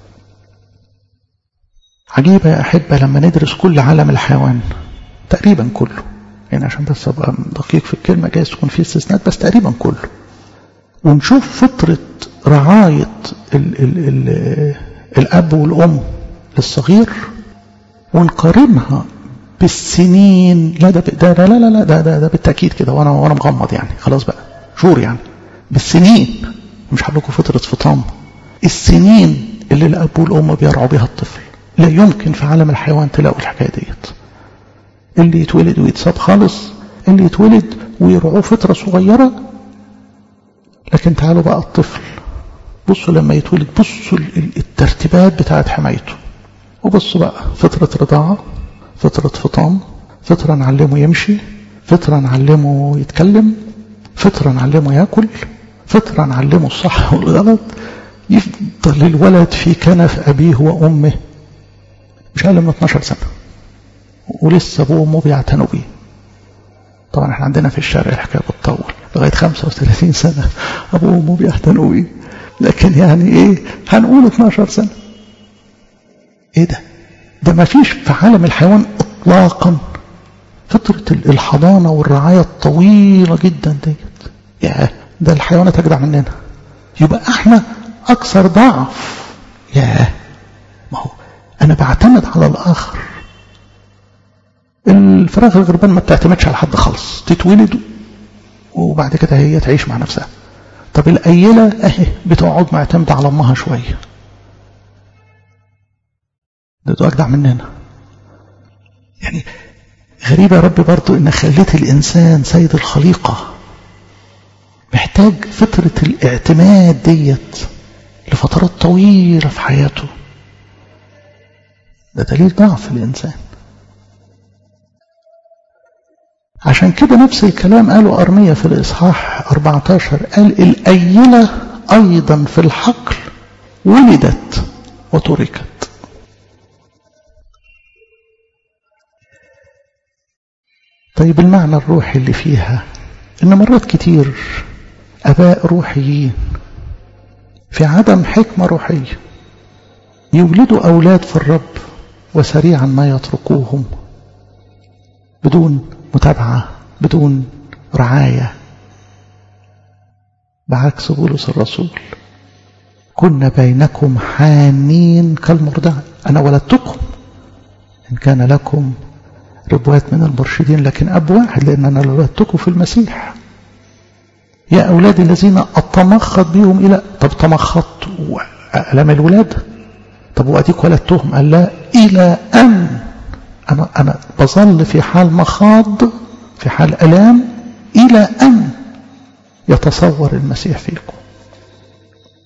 عجيبة يا أحبة لما ندرس كل عالم الحيوان تقريبا كله يعني عشان بس أبقى دقيق في الكلمة جايز تكون في استثناءات بس تقريبا كله ونشوف فترة رعاية ال ال ال الأب والأم للصغير ونقارنها بالسنين لا ده ده لا لا لا ده ده, ده بالتأكيد كده وأنا وأنا مغمض يعني خلاص بقى شهور يعني بالسنين مش هقول لكم فترة فطام السنين اللي الأب والأم بيرعوا بها الطفل لا يمكن في عالم الحيوان تلاقوا الحكاية ديت اللي يتولد ويتصاب خالص اللي يتولد ويرعوه فترة صغيرة لكن تعالوا بقى الطفل بصوا لما يتولد بصوا الترتيبات بتاعت حمايته وبصوا بقى فترة رضاعة فترة فطام فترة نعلمه يمشي فترة نعلمه يتكلم فترة نعلمه ياكل فترة نعلمه الصح والغلط يفضل الولد في كنف أبيه وأمه مش أقل من 12 سنة ولسه أبوه وأمه بيعتنوا بيه طبعا احنا عندنا في الشارع الحكاية بتطول لغاية 35 سنة أبوه وأمه بيعتنوا بيه لكن يعني إيه هنقول 12 سنة إيه ده ده ما فيش في عالم الحيوان إطلاقا فترة الحضانة والرعاية الطويلة جدا ديت يا ده الحيوانات أجدع مننا يبقى احنا أكثر ضعف يا ما هو أنا بعتمد على الآخر الفراخ الغربان ما بتعتمدش على حد خالص تتولد وبعد كده هي تعيش مع نفسها طب الأيلة أهي بتقعد معتمدة على أمها شوية ده أجدع مننا يعني غريبة يا رب برضو إن خليت الإنسان سيد الخليقة محتاج فترة الاعتماد ديت لفترات طويلة في حياته ده دليل ضعف الإنسان عشان كده نفس الكلام قاله أرمية في الإصحاح 14 قال الأيلة أيضا في الحقل ولدت وتركت طيب المعنى الروحي اللي فيها إن مرات كتير أباء روحيين في عدم حكمة روحية يولدوا أولاد في الرب وسريعا ما يتركوهم بدون متابعة بدون رعاية بعكس بولس الرسول كنا بينكم حانين كالمرضع أنا ولدتكم إن كان لكم ربوات من المرشدين لكن أب واحد لأن أنا ولدتكم في المسيح يا أولادي الذين أتمخض بهم إلى طب تمخضت ألم الولادة طب وأديك ولدتهم قال لا إلى أن أنا, أنا بظل في حال مخاض في حال ألام إلى أن يتصور المسيح فيكم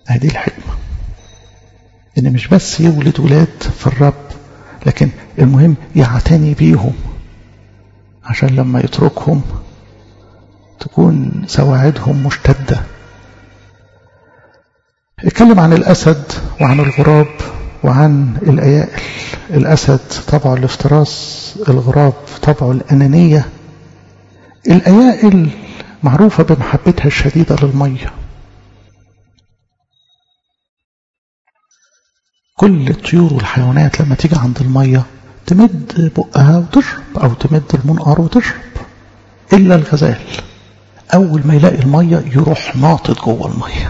هذه الحكمة إن مش بس يولد ولاد في الرب لكن المهم يعتني بيهم عشان لما يتركهم تكون سواعدهم مشتدة اتكلم عن الأسد وعن الغراب وعن الأيائل الأسد طبعه الافتراس الغراب طبعه الأنانية الأيائل معروفة بمحبتها الشديدة للمية كل الطيور والحيوانات لما تيجي عند المية تمد بقها وتشرب أو تمد المنقار وتشرب إلا الغزال أول ما يلاقي المية يروح ناطط جوه المية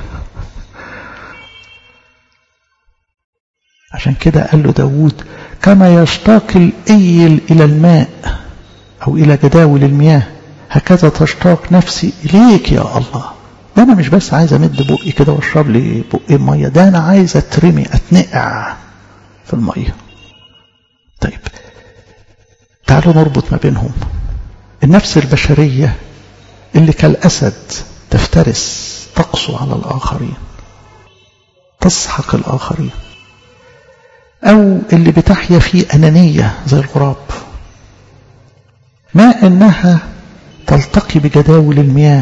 عشان كده قال له داود كما يشتاق الإيل إلى الماء أو إلى جداول المياه هكذا تشتاق نفسي إليك يا الله ده أنا مش بس عايز أمد بقي كده وأشرب لي بقي مية ده أنا عايز أترمي أتنقع في المية طيب تعالوا نربط ما بينهم النفس البشرية اللي كالأسد تفترس تقسو على الآخرين تسحق الآخرين أو اللي بتحيا في أنانية زي الغراب ما أنها تلتقي بجداول المياه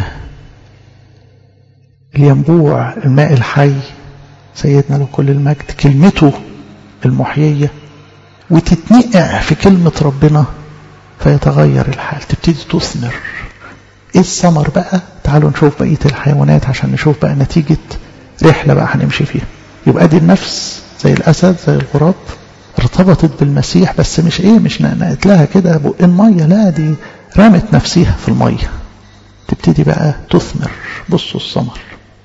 الينبوع الماء الحي سيدنا له كل المجد كلمته المحيية وتتنقع في كلمة ربنا فيتغير الحال تبتدي تثمر ايه الثمر بقى تعالوا نشوف بقية الحيوانات عشان نشوف بقى نتيجة رحلة بقى هنمشي فيها يبقى دي النفس زي الأسد زي الغراب ارتبطت بالمسيح بس مش ايه مش نقت لها كده بقين مية لا دي رمت نفسها في المية تبتدي بقى تثمر بصوا الثمر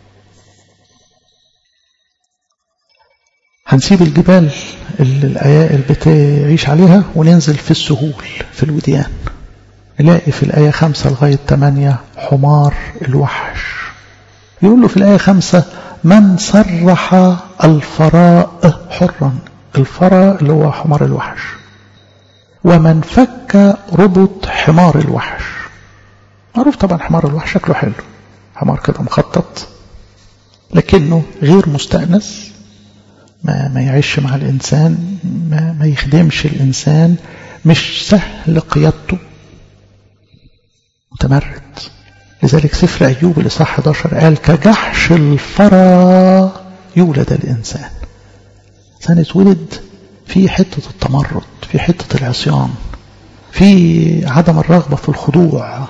هنسيب الجبال اللي الأيائل بتعيش عليها وننزل في السهول في الوديان نلاقي في الآية خمسة لغاية ثمانية حمار الوحش يقول له في الآية خمسة من صرح الفراء حرا الفراء اللي هو حمار الوحش ومن فك ربط حمار الوحش معروف طبعا حمار الوحش شكله حلو حمار كده مخطط لكنه غير مستأنس ما, ما يعيش مع الإنسان ما, ما يخدمش الإنسان مش سهل قيادته متمرد لذلك سفر أيوب الإصحاح 11 قال كجحش الفرا يولد الإنسان إنسان اتولد في حتة التمرد في حتة العصيان في عدم الرغبة في الخضوع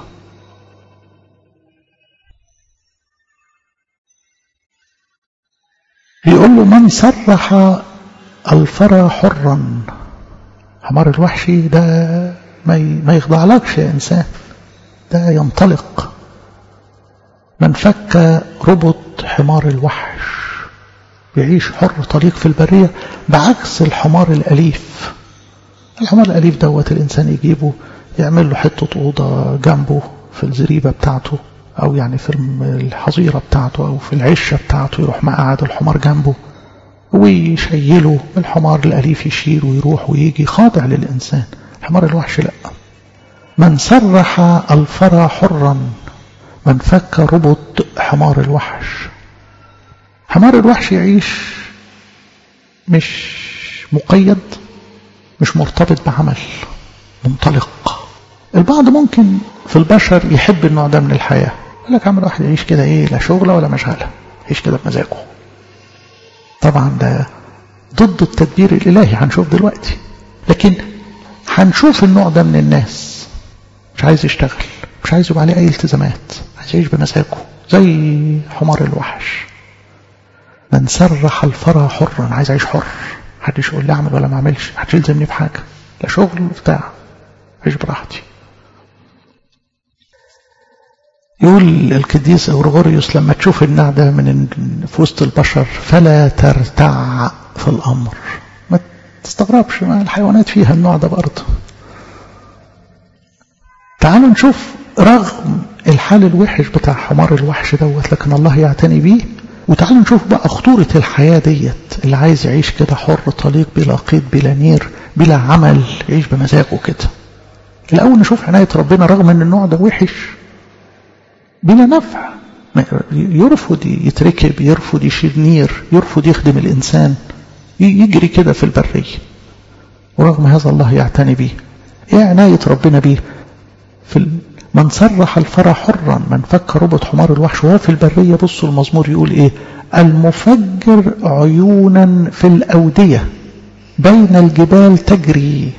بيقول له من صرح الفرا حرا حمار الوحشي ده ما ما يخضعلكش يا إنسان ده ينطلق من فك ربط حمار الوحش بيعيش حر طليق في البرية بعكس الحمار الأليف الحمار الأليف دوت الإنسان يجيبه يعمل له حتة أوضة جنبه في الزريبة بتاعته أو يعني في الحظيرة بتاعته أو في العشة بتاعته يروح مقعد الحمار جنبه ويشيله الحمار الأليف يشيل ويروح ويجي خاضع للإنسان حمار الوحش لأ من سرح الفرا حرا من فك ربط حمار الوحش حمار الوحش يعيش مش مقيد مش مرتبط بعمل منطلق البعض ممكن في البشر يحب النوع ده من الحياة يقول لك عمل واحد يعيش كده ايه لا شغلة ولا مشغلة يعيش كده بمزاجه طبعا ده ضد التدبير الإلهي هنشوف دلوقتي لكن هنشوف النوع ده من الناس مش عايز يشتغل مش عايز يبقى عليه أي التزامات عايز يعيش بمزاجه زي حمار الوحش من سرح الفرا حرا عايز أعيش حر محدش يقول لي أعمل ولا ما أعملش محدش يلزمني بحاجة لا شغل بتاع عيش براحتي يقول القديس أورغوريوس لما تشوف النوع ده من في وسط البشر فلا ترتع في الأمر ما تستغربش ما الحيوانات فيها النوع ده برضه تعالوا نشوف رغم الحال الوحش بتاع حمار الوحش دوت لكن الله يعتني بيه وتعالوا نشوف بقى خطورة الحياة ديت اللي عايز يعيش كده حر طليق بلا قيد بلا نير بلا عمل يعيش بمزاجه كده الأول نشوف عناية ربنا رغم ان النوع ده وحش بلا نفع يرفض يتركب يرفض يشيل نير يرفض يخدم الإنسان يجري كده في البرية ورغم هذا الله يعتني به ايه عناية ربنا بيه في من صرح الفرح حرا من فك ربط حمار الوحش وهو في البرية بصوا المزمور يقول ايه المفجر عيونا في الأودية بين الجبال تجري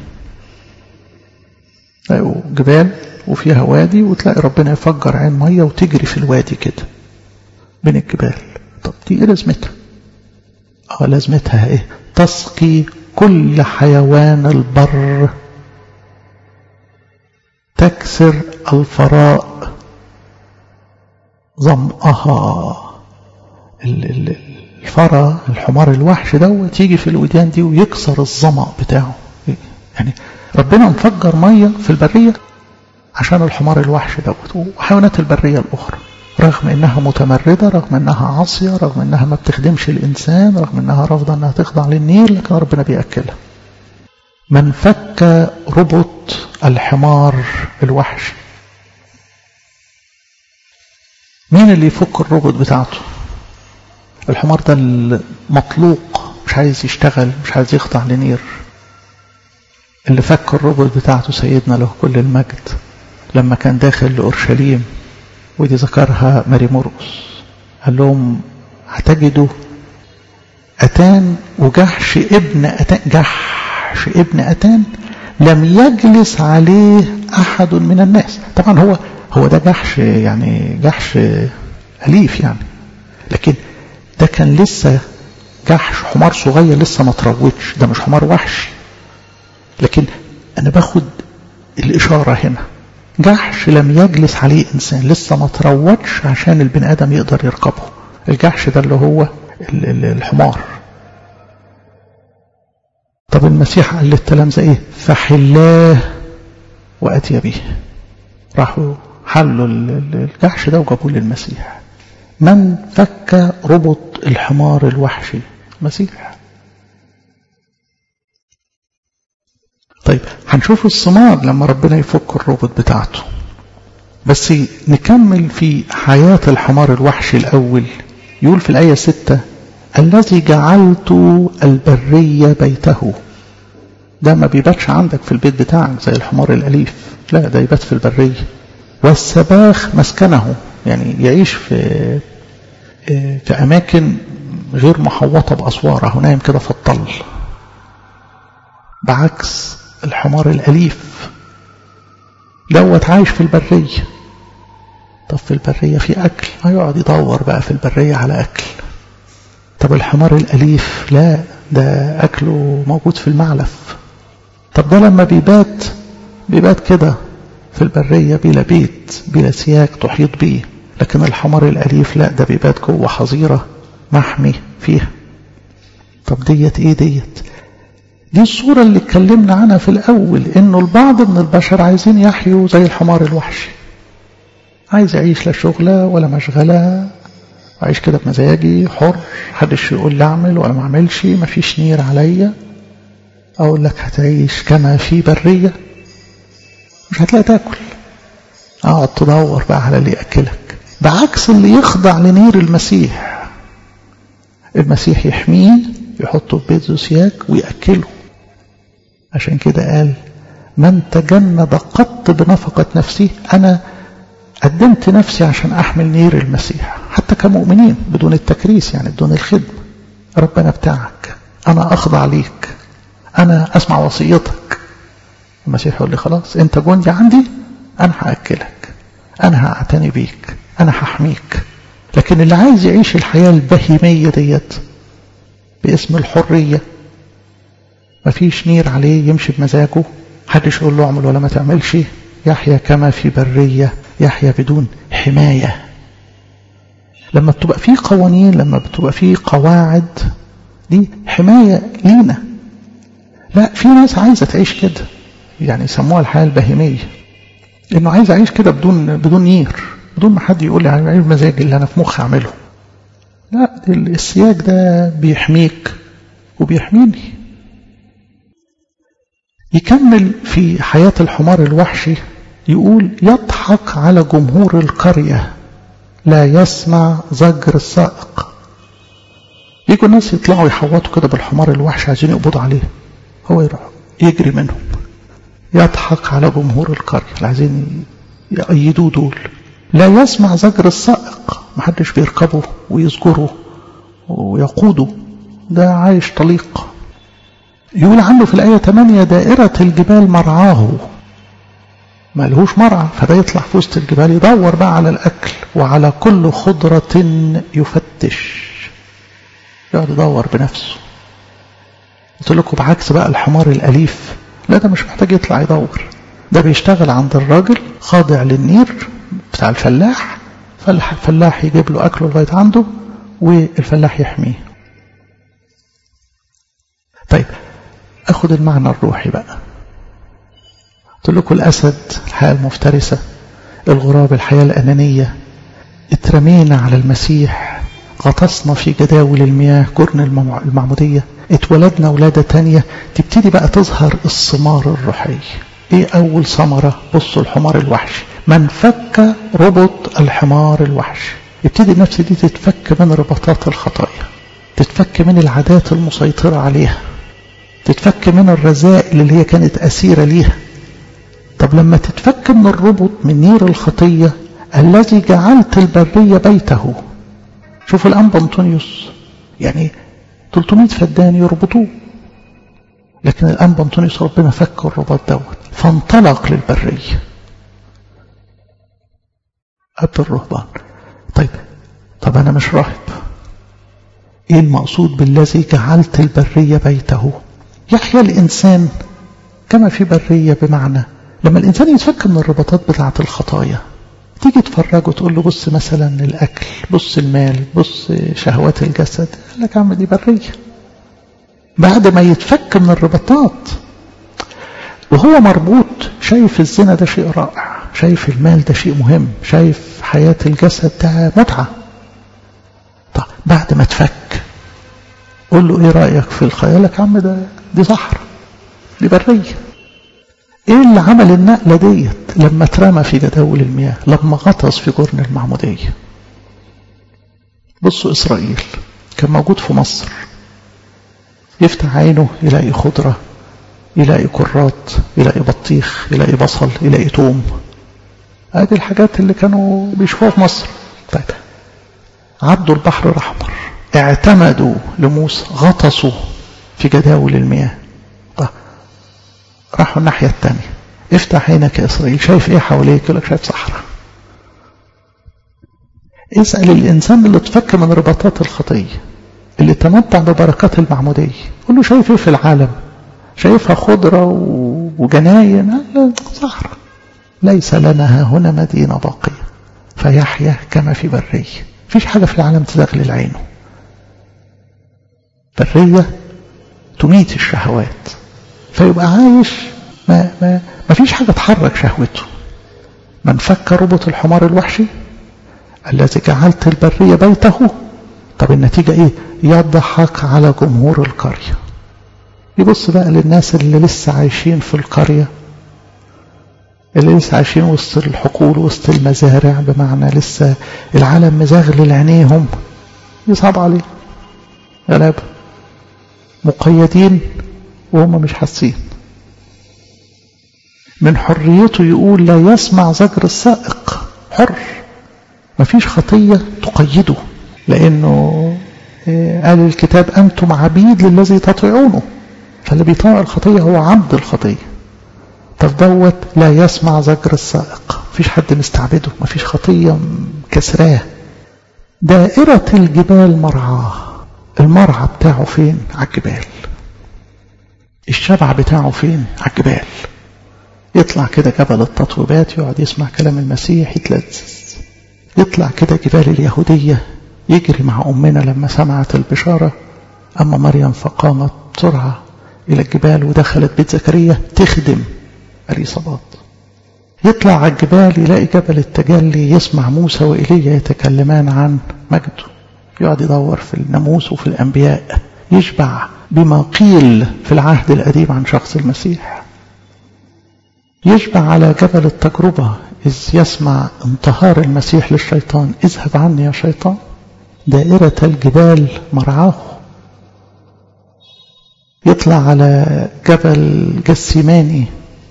جبال وفيها وادي وتلاقي ربنا يفجر عين مية وتجري في الوادي كده بين الجبال طب دي ايه لازمتها اه لازمتها ايه تسقي كل حيوان البر تكسر الفراء ظمأها الفرا الحمار الوحش دوت يجي في الوديان دي ويكسر الظمأ بتاعه يعني ربنا مفجر ميه في البريه عشان الحمار الوحش دوت وحيوانات البريه الاخرى رغم انها متمرده رغم انها عاصيه رغم انها ما بتخدمش الانسان رغم انها رافضه انها تخضع للنيل لكن ربنا بياكلها من فك ربط الحمار الوحش مين اللي يفك الربط بتاعته الحمار ده المطلوق مش عايز يشتغل مش عايز يخضع لنير اللي فك الربط بتاعته سيدنا له كل المجد لما كان داخل لأورشليم ودي ذكرها ماري مرقس قال لهم هتجدوا أتان وجحش ابن أتان جحش ابن أتان لم يجلس عليه أحد من الناس طبعا هو هو ده جحش يعني جحش أليف يعني لكن ده كان لسه جحش حمار صغير لسه ما تروتش ده مش حمار وحشي لكن أنا باخد الإشارة هنا جحش لم يجلس عليه إنسان لسه ما تروتش عشان البني آدم يقدر يركبه الجحش ده اللي هو الحمار طب المسيح قال للتلامذة ايه فحلاه واتي به راحوا حلوا الجحش ده وجابوه للمسيح من فك ربط الحمار الوحشي مسيح طيب هنشوف الثمار لما ربنا يفك الربط بتاعته بس نكمل في حياة الحمار الوحشي الأول يقول في الآية ستة الذي جعلت البرية بيته ده ما بيباتش عندك في البيت بتاعك زي الحمار الأليف لا ده يبات في البرية والسباخ مسكنه يعني يعيش في في أماكن غير محوطة بأسوار هو نايم كده في الطل بعكس الحمار الأليف دوت عايش في البرية طب في البرية في أكل هيقعد يدور بقى في البرية على أكل طب الحمار الأليف لا ده أكله موجود في المعلف طب ده لما بيبات بيبات كده في البرية بلا بيت بلا سياج تحيط بيه لكن الحمار الأليف لا ده بيبات جوه حظيرة محمي فيها طب ديت ايه ديت دي الصورة اللي اتكلمنا عنها في الأول إنه البعض من البشر عايزين يحيوا زي الحمار الوحشي عايز يعيش لا شغلة ولا مشغلة عايش كده بمزاجي حر محدش يقول لي اعمل ولا ما اعملش مفيش نير عليا اقول لك هتعيش كما في بريه مش هتلاقي تاكل اقعد تدور بقى على اللي ياكلك بعكس اللي يخضع لنير المسيح المسيح يحميه يحطه في بيت زوسياك ويأكله عشان كده قال من تجند قط بنفقة نفسه أنا قدمت نفسي عشان أحمل نير المسيح حتى كمؤمنين بدون التكريس يعني بدون الخدمة ربنا بتاعك أنا أخضع ليك أنا أسمع وصيتك المسيح يقول لي خلاص أنت جندي عندي أنا هأكلك أنا هأعتني بيك أنا هحميك لكن اللي عايز يعيش الحياة البهيمية ديت باسم الحرية مفيش نير عليه يمشي بمزاجه حدش يقول له اعمل ولا ما تعملش يحيا كما في برية يحيا بدون حماية لما بتبقى في قوانين لما بتبقى في قواعد دي حماية لينا لا في ناس عايزة تعيش كده يعني يسموها الحياة البهيمية انه عايز اعيش كده بدون بدون نير بدون ما حد يقول لي على المزاج اللي انا في مخي اعمله لا السياج ده بيحميك وبيحميني يكمل في حياة الحمار الوحشي يقول يضحك على جمهور القرية لا يسمع زجر السائق يجوا الناس يطلعوا يحوطوا كده بالحمار الوحش عايزين يقبضوا عليه هو يروح يجري منهم يضحك على جمهور القرية اللي عايزين يأيدوه دول لا يسمع زجر السائق محدش بيركبه ويزجره ويقوده ده عايش طليق يقول عنه في الآية 8 دائرة الجبال مرعاه ما لهوش مرعى فده يطلع في وسط الجبال يدور بقى على الأكل وعلى كل خضرة يفتش يقعد يدور بنفسه قلت لكم بعكس بقى الحمار الأليف لا ده مش محتاج يطلع يدور ده بيشتغل عند الراجل خاضع للنير بتاع الفلاح فالفلاح يجيب له أكله لغاية عنده والفلاح يحميه طيب أخذ المعنى الروحي بقى قلت لكم الأسد الحياة المفترسة الغراب الحياة الأنانية اترمينا على المسيح غطسنا في جداول المياه جرن المعمودية اتولدنا ولادة تانية تبتدي بقى تظهر الثمار الروحية ايه اول ثمرة بصوا الحمار الوحشي من فك ربط الحمار الوحشي يبتدي النفس دي تتفك من ربطات الخطايا تتفك من العادات المسيطرة عليها تتفك من الرذائل اللي هي كانت أسيرة ليها طب لما تتفك من الربط من نير الخطية الذي جعلت البرية بيته شوفوا الآن بنطونيوس يعني 300 فدان يربطوه لكن الآن بنطونيوس ربنا فك الرباط دوت فانطلق للبرية أب الرهبان طيب طب أنا مش راهب إيه المقصود بالذي جعلت البرية بيته يحيا الإنسان كما في برية بمعنى لما الإنسان يتفك من الرباطات بتاعة الخطايا تيجي تفرجه وتقول له بص مثلا الأكل بص المال بص شهوات الجسد قال لك عم دي برية بعد ما يتفك من الرباطات وهو مربوط شايف الزنا ده شيء رائع شايف المال ده شيء مهم شايف حياة الجسد ده متعة طب بعد ما تفك قول له ايه رأيك في الخيالك يا عم ده دي صحراء دي برية ايه اللي عمل النقلة ديت لما اترمى في جداول المياه لما غطس في جرن المعمودية بصوا اسرائيل كان موجود في مصر يفتح عينه يلاقي خضرة يلاقي كرات يلاقي بطيخ يلاقي بصل يلاقي توم ادي الحاجات اللي كانوا بيشوفوها في مصر طيب عدوا البحر الاحمر اعتمدوا لموسى غطسوا في جداول المياه طيب راحوا الناحية الثانية افتح عينك يا إسرائيل شايف ايه حواليك يقول لك شايف صحراء اسأل الإنسان اللي اتفك من رباطات الخطية اللي تمتع ببركات المعمودية قول له شايف ايه في العالم شايفها خضرة وجناين صحراء ليس لنا هنا مدينة باقية فيحيا كما في برية فيش حاجة في العالم تزغلل عينه برية تميت الشهوات فيبقى عايش ما, ما, ما فيش حاجة تحرك شهوته من فك ربط الحمار الوحشي الذي جعلت البرية بيته طب النتيجة ايه يضحك على جمهور القرية يبص بقى للناس اللي لسه عايشين في القرية اللي لسه عايشين وسط الحقول وسط المزارع بمعنى لسه العالم مزغلل عينيهم يصعب عليه غلابة مقيدين وهم مش حاسين من حريته يقول لا يسمع زجر السائق حر مفيش خطية تقيده لأنه قال الكتاب أنتم عبيد للذي تطيعونه فاللي بيطيع الخطية هو عبد الخطية طب دوت لا يسمع زجر السائق مفيش حد مستعبده مفيش خطية كسراه دائرة الجبال مرعاه المرعى بتاعه فين على الجبال الشبع بتاعه فين على الجبال يطلع كده جبل التطويبات يقعد يسمع كلام المسيح يتلذذ يطلع كده جبال اليهودية يجري مع أمنا لما سمعت البشارة أما مريم فقامت بسرعة إلى الجبال ودخلت بيت زكريا تخدم أليصابات يطلع على الجبال يلاقي جبل التجلي يسمع موسى وإيليا يتكلمان عن مجده يقعد يدور في الناموس وفي الأنبياء يشبع بما قيل في العهد القديم عن شخص المسيح يشبع على جبل التجربة إذ يسمع انتهار المسيح للشيطان اذهب عني يا شيطان دائرة الجبال مرعاه يطلع على جبل جسيماني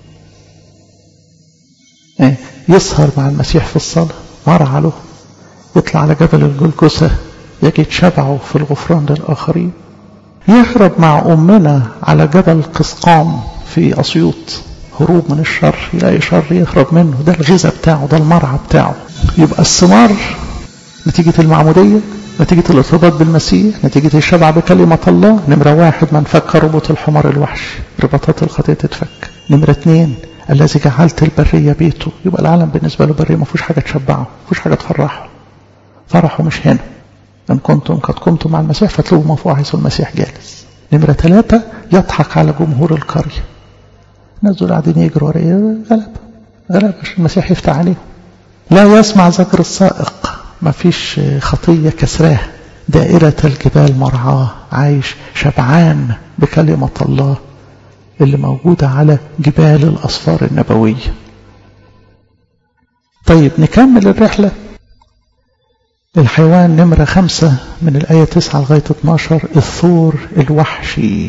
يسهر مع المسيح في الصلاة مرعى له يطلع على جبل الجلجسة يجد شبعه في الغفران للآخرين يهرب مع أمنا على جبل قسقام في أسيوط هروب من الشر يلاقي شر يهرب منه ده الغذاء بتاعه ده المرعى بتاعه يبقى الثمار نتيجة المعمودية نتيجة الارتباط بالمسيح نتيجة الشبع بكلمة الله نمرة واحد من فك ربط الحمار الوحش رباطات الخطية تتفك نمرة اثنين الذي جعلت البرية بيته يبقى العالم بالنسبة له برية ما فيهوش حاجة تشبعه ما فيهوش حاجة تفرحه فرحه مش هنا إن كنتم قد قمتم مع المسيح فاطلبوا ما فوق حيث المسيح جالس نمرة ثلاثة يضحك على جمهور القرية الناس دول قاعدين يجروا وراه غلب غلب عشان المسيح يفتح عليهم لا يسمع ذكر السائق ما فيش خطية كسراه دائرة الجبال مرعاه عايش شبعان بكلمة الله اللي موجودة على جبال الأصفار النبوية طيب نكمل الرحلة الحيوان نمرة خمسة من الآية تسعة لغاية 12 الثور الوحشي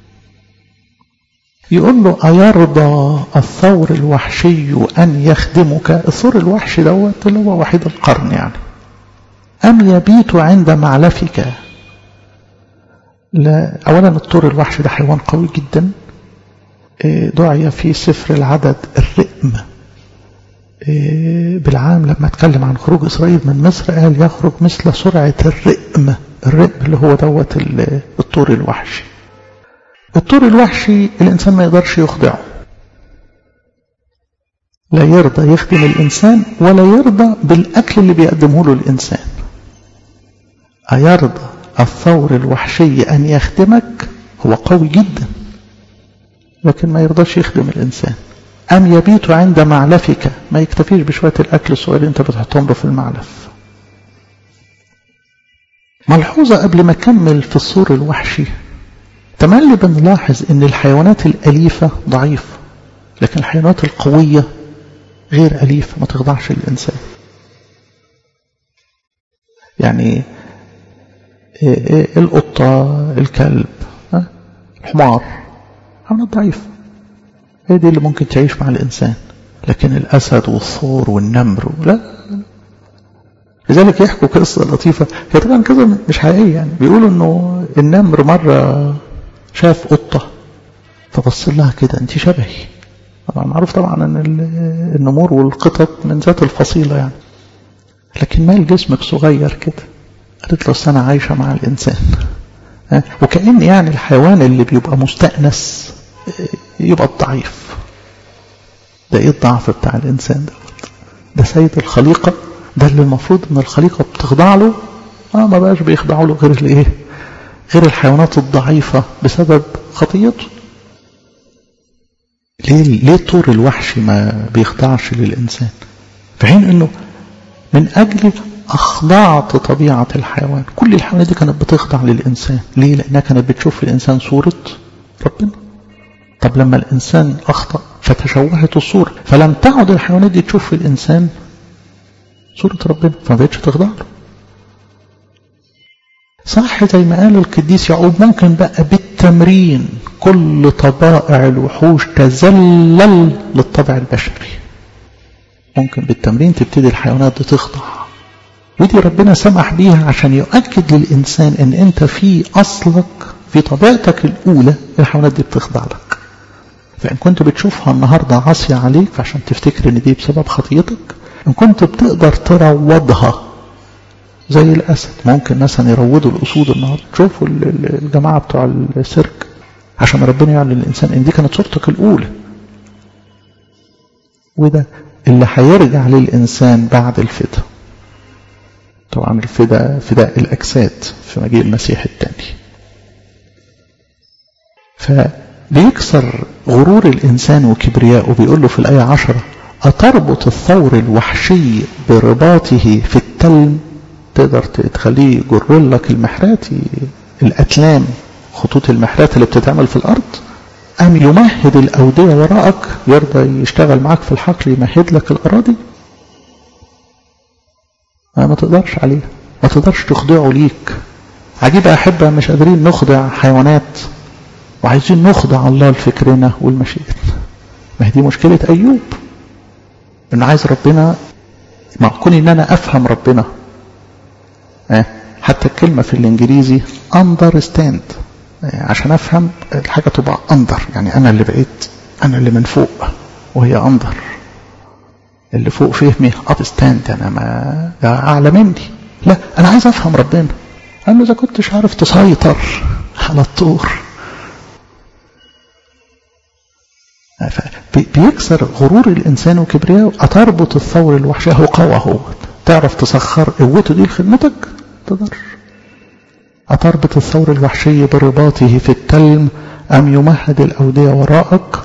يقول له أيرضى الثور الوحشي أن يخدمك الثور الوحشي دوت اللي هو وحيد القرن يعني أم يبيت عند معلفك لا أولا الثور الوحشي ده حيوان قوي جدا دعي في سفر العدد الرئم بالعام لما اتكلم عن خروج إسرائيل من مصر قال يخرج مثل سرعة الرئم الرئم اللي هو دوت الطور الوحشي الطور الوحشي الإنسان ما يقدرش يخضعه لا يرضى يخدم الإنسان ولا يرضى بالأكل اللي بيقدمه له الإنسان أيرضى الثور الوحشي أن يخدمك هو قوي جدا لكن ما يرضاش يخدم الإنسان أم يبيت عند معلفك ما يكتفيش بشوية الأكل الصغير أنت بتحطهم له في المعلف ملحوظة قبل ما أكمل في الصور الوحشي تملي بنلاحظ أن الحيوانات الأليفة ضعيفة لكن الحيوانات القوية غير أليفة ما تخضعش للإنسان يعني القطة الكلب الحمار حيوانات ضعيفة هي دي اللي ممكن تعيش مع الإنسان لكن الأسد والثور والنمر لا لذلك يحكوا قصة لطيفة هي طبعا قصة مش حقيقية يعني بيقولوا إنه النمر مرة شاف قطة فبص لها كده أنت شبهي طبعا معروف طبعا أن النمور والقطط من ذات الفصيلة يعني لكن مال جسمك صغير كده قالت له أنا عايشة مع الإنسان وكأن يعني الحيوان اللي بيبقى مستأنس يبقى الضعيف ده ايه الضعف بتاع الانسان دوت ده سيد الخليقة ده اللي المفروض ان الخليقة بتخضع له اه ما بقاش بيخضعوا له غير الايه غير الحيوانات الضعيفة بسبب خطيته ليه ليه الطور الوحشي ما بيخضعش للانسان في حين انه من اجل اخضعت طبيعة الحيوان كل الحيوانات دي كانت بتخضع للانسان ليه لانها كانت بتشوف في الانسان صورة ربنا طب لما الإنسان أخطأ فتشوهت الصورة فلم تعد الحيوانات دي تشوف في الإنسان صورة ربنا فما بقتش تخضع له صح زي ما قال القديس يعقوب ممكن بقى بالتمرين كل طبائع الوحوش تذلل للطبع البشري ممكن بالتمرين تبتدي الحيوانات دي تخضع ودي ربنا سمح بيها عشان يؤكد للإنسان ان انت في أصلك في طبيعتك الأولى الحيوانات دي بتخضع لك فإن كنت بتشوفها النهاردة عاصية عليك فعشان تفتكر ان دي بسبب خطيتك إن كنت بتقدر تروضها زي الأسد ممكن مثلا يروضوا الأسود النهاردة تشوفوا الجماعة بتوع السيرك عشان ربنا يعلن للإنسان إن دي كانت صورتك الأولى وده اللي هيرجع للإنسان بعد الفدا طبعا الفدا فداء الأجساد في مجيء المسيح الثاني فبيكسر غرور الإنسان وكبرياءه بيقول له في الآية عشرة أتربط الثور الوحشي برباطه في التلم تقدر تخليه يجر لك المحرات الأتلام خطوط المحرات اللي بتتعمل في الأرض أم يمهد الأودية وراءك يرضى يشتغل معاك في الحقل يمهد لك الأراضي ما تقدرش عليه ما تقدرش تخضعه ليك عجيب يا أحبة مش قادرين نخضع حيوانات وعايزين نخضع الله لفكرنا والمشيئتنا ما هي دي مشكلة أيوب إنه عايز ربنا مع كون إن أنا أفهم ربنا اه حتى الكلمة في الإنجليزي understand عشان أفهم الحاجة تبقى أندر يعني أنا اللي بقيت أنا اللي من فوق وهي أندر اللي فوق فهمي أبستاند أنا ما ده أعلى مني لا أنا عايز أفهم ربنا قال له إذا كنتش عارف تسيطر على الطور بيكسر غرور الإنسان وكبرياءه أتربط الثور الوحشي هو قوة هو تعرف تسخر قوته دي لخدمتك تقدرش أتربط الثور الوحشي برباطه في التلم أم يمهد الأودية وراءك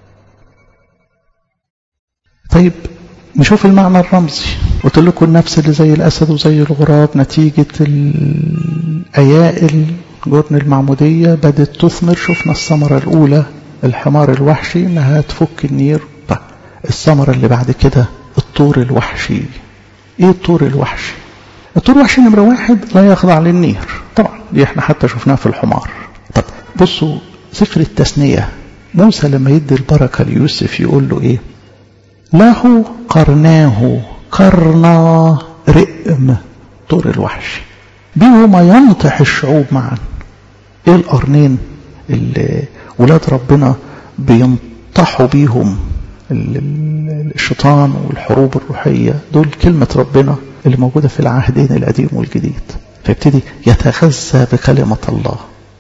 طيب نشوف المعنى الرمزي قلت لكم النفس اللي زي الأسد وزي الغراب نتيجة الأيائل جرن المعمودية بدت تثمر شفنا الثمرة الأولى الحمار الوحشي انها تفك النير طيب الثمرة اللي بعد كده الطور الوحشي ايه الطور الوحشي الطور الوحشي نمرة واحد لا يخضع للنير طبعا دي احنا حتى شفناها في الحمار طب بصوا سفر التثنية موسى لما يدي البركة ليوسف يقول له ايه له قرناه قرنا رئم طور الوحشي بهما ينطح الشعوب معا ايه القرنين اللي ولاد ربنا بينطحوا بيهم الشيطان والحروب الروحية دول كلمة ربنا اللي موجودة في العهدين القديم والجديد فيبتدي يتغذى بكلمة الله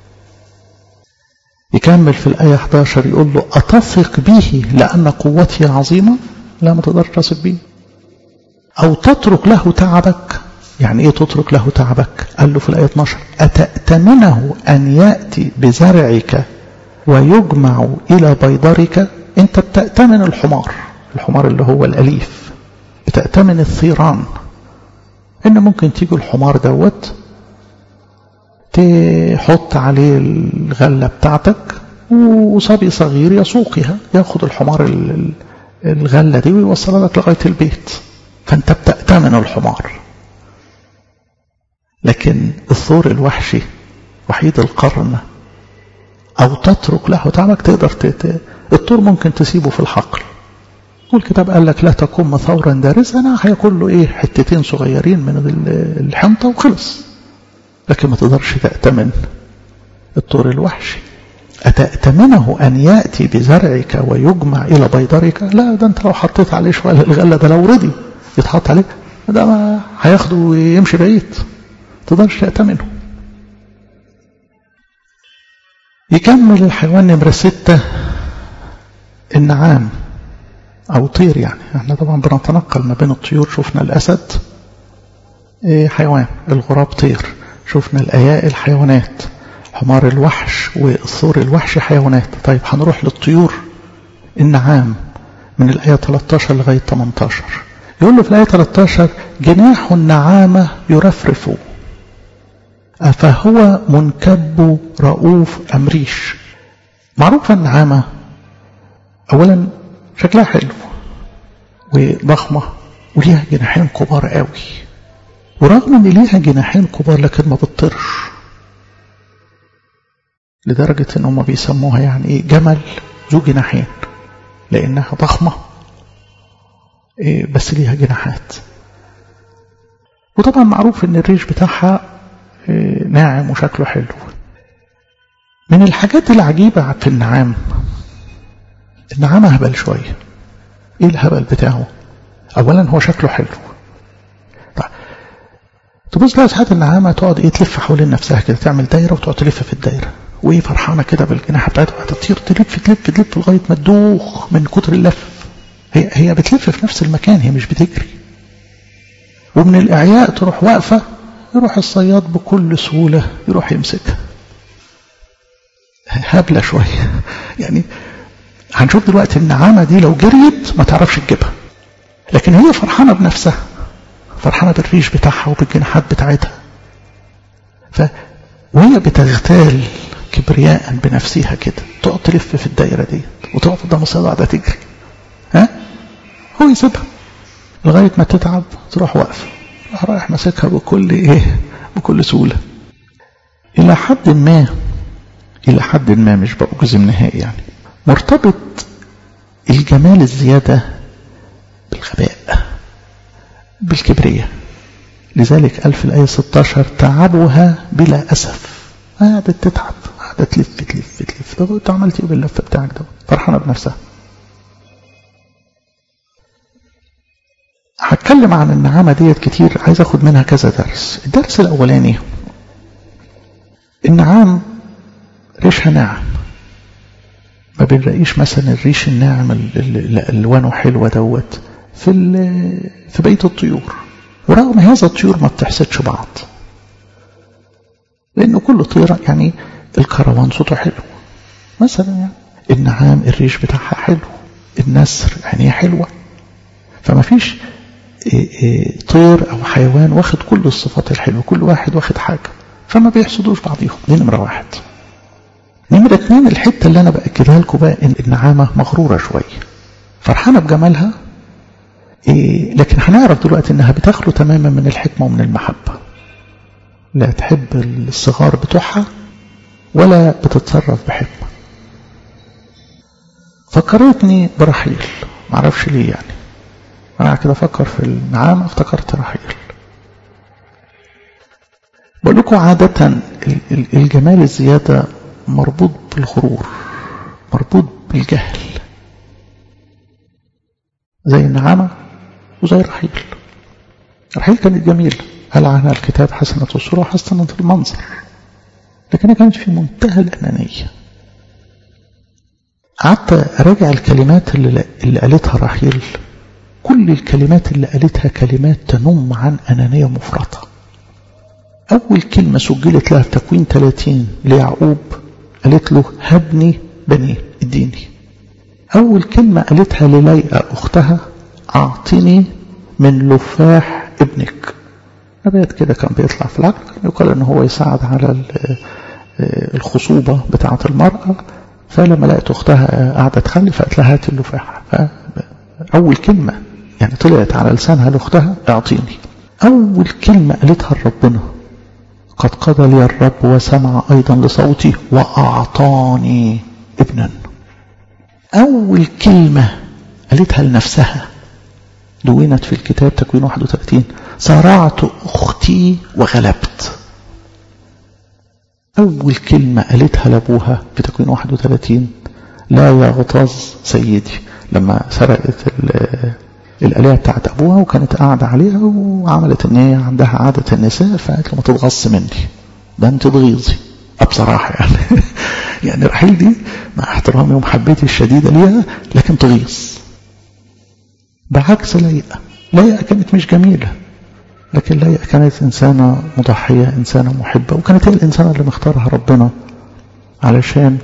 يكمل في الآية 11 يقول له أتثق به لأن قوتي عظيمة لا ما تقدرش تثق به أو تترك له تعبك يعني ايه تترك له تعبك قال له في الآية 12 أتأتمنه أن يأتي بزرعك ويجمع إلى بيضرك أنت بتأتمن الحمار الحمار اللي هو الأليف بتأتمن الثيران إن ممكن تيجي الحمار دوت تحط عليه الغلة بتاعتك وصبي صغير يسوقها ياخد الحمار الغلة دي ويوصلها لك لغاية البيت فأنت بتأتمن الحمار لكن الثور الوحشي وحيد القرن أو تترك له تعبك تقدر تت... الطور ممكن تسيبه في الحقل والكتاب قال لك لا تقوم ثورا دارسا أنا هيكون له إيه حتتين صغيرين من الحنطة وخلص لكن ما تقدرش تأتمن الطور الوحشي أتأتمنه أن يأتي بزرعك ويجمع إلى بيضرك لا ده أنت لو حطيت عليه شوية الغلة ده لو رضي يتحط عليه ده ما هياخده ويمشي بعيد تقدرش تأتمنه يكمل الحيوان نمرة ستة النعام أو طير يعني احنا طبعا بنتنقل ما بين الطيور شفنا الأسد حيوان الغراب طير شفنا الأيائل حيوانات حمار الوحش والثور الوحش حيوانات طيب هنروح للطيور النعام من الآية 13 لغاية 18 يقول له في الآية 13 جناح النعامة يرفرف أفهو منكب رؤوف أم ريش معروفة النعامة أولا شكلها حلو وضخمة وليها جناحين كبار قوي ورغم ان ليها جناحين كبار لكن ما بتطرش لدرجة ان هم بيسموها يعني ايه جمل ذو جناحين لانها ضخمة إيه بس ليها جناحات وطبعا معروف ان الريش بتاعها إيه ناعم وشكله حلو من الحاجات العجيبة في النعام النعام هبل شوية ايه الهبل بتاعه اولا هو شكله حلو طيب تبص بقى ساعات النعامة تقعد ايه تلف حوالين نفسها كده تعمل دايرة وتقعد تلف في الدايرة وايه فرحانة كده بالجناح بتاعتها هتطير تلف تلف تلف لغاية ما تدوخ من كتر اللف هي هي بتلف في نفس المكان هي مش بتجري ومن الإعياء تروح واقفة يروح الصياد بكل سهولة يروح يمسكها هبلة شوية يعني هنشوف دلوقتي النعامة دي لو جريت ما تعرفش تجيبها لكن هي فرحانة بنفسها فرحانة بالريش بتاعها وبالجناحات بتاعتها ف وهي بتغتال كبرياء بنفسها كده تقعد تلف في الدايرة دي وتقف قدام الصيادة قاعدة تجري ها هو يسيبها لغاية ما تتعب تروح واقفة رايح ماسكها بكل ايه بكل سهولة إلى حد ما إلى حد ما مش بأجزم نهائي يعني مرتبط الجمال الزيادة بالغباء بالكبرية لذلك قال في الآية 16 تعبها بلا أسف قعدت تتعب قعدت تلف تلف تلف طب انت عملت ايه باللفه بتاعك ده فرحانه بنفسها هتكلم عن النعامه ديت كتير عايز اخد منها كذا درس الدرس الاولاني النعام ريشها ناعم ما بنلاقيش مثلا الريش الناعم اللي الوانه حلوه دوت في في بيت الطيور ورغم هذا الطيور ما بتحسدش بعض لأنه كل طيرة يعني الكروان صوته حلو مثلا يعني النعام الريش بتاعها حلو النسر عينيه حلوة فما فيش طير أو حيوان واخد كل الصفات الحلوة كل واحد واخد حاجة فما بيحسدوش بعضيهم دي نمرة واحد نمرة اتنين الحتة اللي أنا بأكدها لكم بقى إن النعامة مغرورة شوية فرحانة بجمالها إيه لكن هنعرف دلوقتي إنها بتخلو تماما من الحكمة ومن المحبة لا تحب الصغار بتوعها ولا بتتصرف بحكمة فكرتني برحيل معرفش ليه يعني أنا كده أفكر في النعامة افتكرت رحيل بقول لكم عادة الجمال الزيادة مربوط بالغرور مربوط بالجهل زي النعامة وزي الرحيل الرحيل كانت جميلة قال عنها الكتاب حسنة الصورة وحسنة المنظر لكنها كانت في منتهى الأنانية قعدت أراجع الكلمات اللي, اللي قالتها رحيل كل الكلمات اللي قالتها كلمات تنم عن أنانية مفرطة أول كلمة سجلت لها في تكوين 30 ليعقوب قالت له هبني بني اديني أول كلمة قالتها لليئة أختها أعطني من لفاح ابنك نبات كده كان بيطلع في العقل كان يقال ان هو يساعد على الخصوبة بتاعة المرأة فلما لقت اختها قاعدة تخلف قالت لها هات اللفاح اول كلمة يعني طلعت على لسانها لاختها اعطيني اول كلمة قالتها لربنا قد قضى لي الرب وسمع ايضا لصوتي واعطاني ابنا اول كلمة قالتها لنفسها دونت في الكتاب تكوين 31 صرعت أختي وغلبت أول كلمة قالتها لأبوها في تكوين 31 لا يغتاظ سيدي لما سرقت الآلهة بتاعت أبوها وكانت قاعدة عليها وعملت إن هي عندها عادة النساء فقالت له ما تتغص مني ده أنت تغيظي بصراحة يعني يعني رحيل دي مع احترامي ومحبتي الشديدة ليها لكن تغيظ بعكس ليئة ليئة كانت مش جميلة لكن ليئة كانت إنسانة مضحية إنسانة محبة وكانت هي الإنسانة اللي مختارها ربنا علشان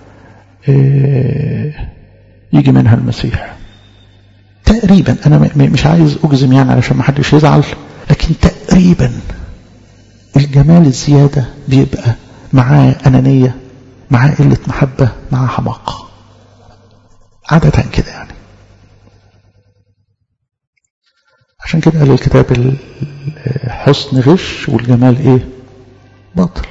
يجي منها المسيح تقريبا أنا مش عايز أجزم يعني علشان ما حدش يزعل لكن تقريبا الجمال الزيادة بيبقى معاه أنانية معاه قلة محبة معاه حماقة عادة كده يعني عشان كده قال الكتاب الحسن غش والجمال ايه باطل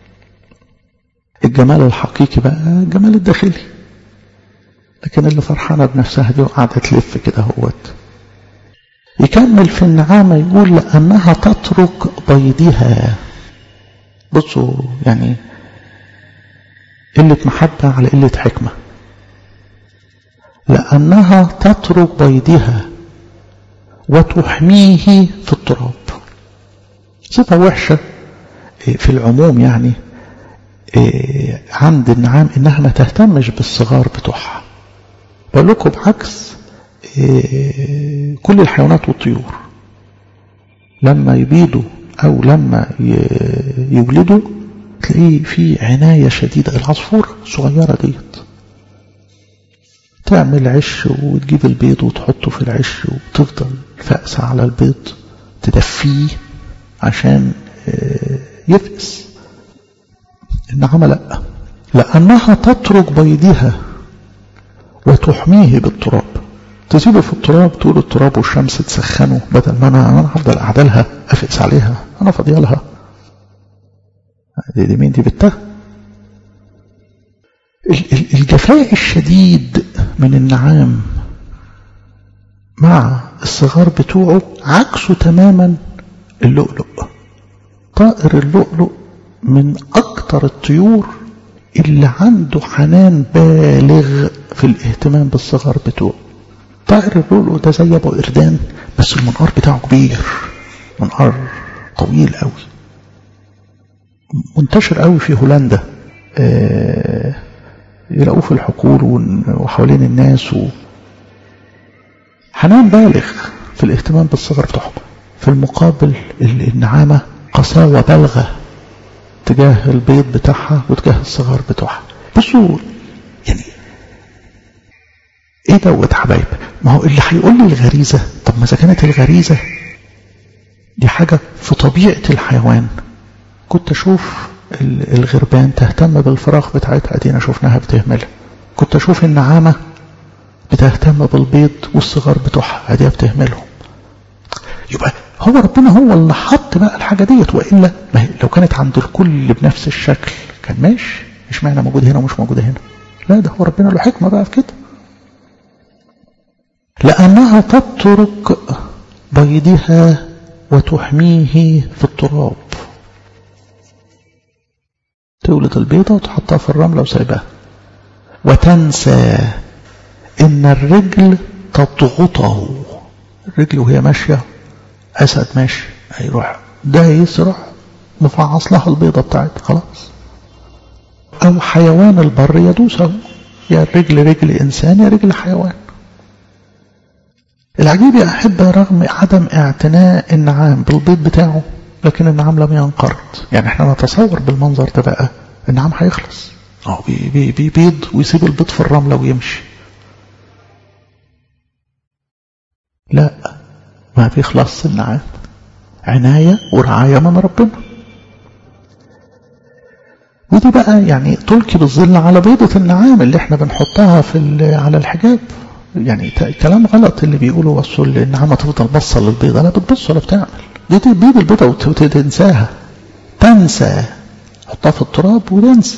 الجمال الحقيقي بقى الجمال الداخلي لكن اللي فرحانة بنفسها دي وقاعدة تلف كده هوت يكمل في النعامة يقول لأنها تترك بيضها بصوا يعني قلة محبة على قلة حكمة لأنها تترك بيضها وتحميه في التراب صفة وحشة في العموم يعني عند النعام إنها ما تهتمش بالصغار بتوعها بقول لكم بعكس كل الحيوانات والطيور لما يبيضوا أو لما يولدوا تلاقيه في عناية شديدة العصفورة الصغيرة ديت تعمل عش وتجيب البيض وتحطه في العش وتفضل فأسة على البيض تدفيه عشان يفقس النعامة لا لأنها تترك بيضها وتحميه بالتراب تسيبه في التراب تقول التراب والشمس تسخنه بدل ما انا انا هفضل اعدلها افقس عليها انا فاضيه لها دي, دي مين دي بتها الجفاء الشديد من النعام مع الصغار بتوعه عكسه تماما اللؤلؤ طائر اللؤلؤ من اكتر الطيور اللي عنده حنان بالغ في الاهتمام بالصغار بتوعه طائر اللؤلؤ ده زي ابو قردان بس المنقار بتاعه كبير منقار طويل قوي منتشر قوي في هولندا آه يلاقوه في الحقول وحوالين الناس و... حنان بالغ في الاهتمام بالصغر بتاعهم في المقابل النعامة قساوة بالغة تجاه البيض بتاعها وتجاه الصغار بتوعها بصوا يعني ايه دوت حبايب ما هو اللي هيقول لي الغريزة طب ما اذا كانت الغريزة دي حاجة في طبيعة الحيوان كنت اشوف الغربان تهتم بالفراخ بتاعتها ادينا شفناها بتهملها كنت اشوف النعامة بتهتم بالبيض والصغار بتوعها اديها بتهملهم يبقى هو ربنا هو اللي حط بقى الحاجة ديت وإلا ما هي لو كانت عند الكل بنفس الشكل كان ماشي مش معنى موجود هنا ومش موجودة هنا لا ده هو ربنا له حكمة بقى في كده لأنها تترك بيضها وتحميه في التراب تولد البيضة وتحطها في الرملة وسايبها وتنسى إن الرجل تضغطه الرجل وهي ماشية أسد ماشي هيروح ده يسرع مفعص لها البيضة بتاعتها خلاص أو حيوان البر يدوسه يا رجل رجل إنسان يا رجل حيوان العجيب يا أحبة رغم عدم اعتناء النعام بالبيض بتاعه لكن النعام لم ينقرض يعني احنا نتصور بالمنظر ده بقى النعام هيخلص اه بي بي بي بيض ويسيب البيض في الرملة ويمشي لا ما بيخلص النعام عناية ورعاية من ربنا ودي بقى يعني تلقي بالظل على بيضة النعام اللي احنا بنحطها في على الحجاب يعني كلام غلط اللي بيقولوا وصوا النعامة تفضل بصة للبيضة لا بتبص ولا بتعمل دي تبيض البيضة وتنساها تنسى حطها في التراب وتنسى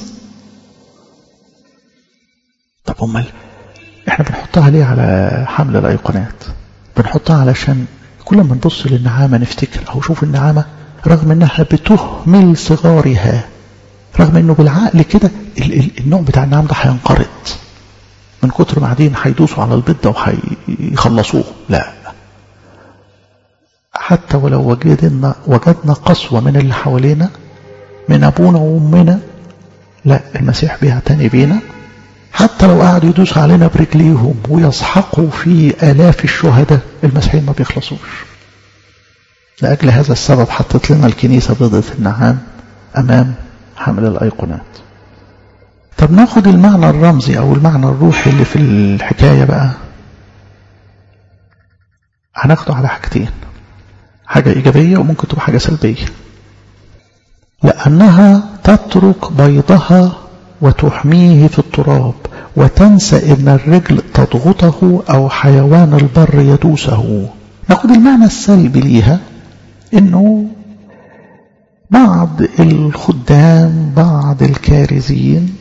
طب امال احنا بنحطها ليه على حمل الايقونات بنحطها علشان كل ما نبص للنعامة نفتكر أو شوف النعامة رغم أنها بتهمل صغارها رغم أنه بالعقل كده النوع بتاع النعام ده هينقرض من كتر ما قاعدين هيدوسوا على البيض ده وهيخلصوه لا حتى ولو وجدنا وجدنا قسوة من اللي حوالينا من أبونا وأمنا لا المسيح بيعتني بينا حتى لو قعدوا يدوسوا علينا برجليهم ويسحقوا في آلاف الشهداء المسيحيين ما بيخلصوش لأجل هذا السبب حطت لنا الكنيسة بيضة النعام أمام حمل الأيقونات طب ناخد المعنى الرمزي أو المعنى الروحي اللي في الحكاية بقى هناخده على حاجتين حاجة إيجابية وممكن تبقى حاجة سلبية لأنها تترك بيضها وتحميه في التراب وتنسى ان الرجل تضغطه او حيوان البر يدوسه ناخد المعنى السلبي ليها انه بعض الخدام بعض الكارزين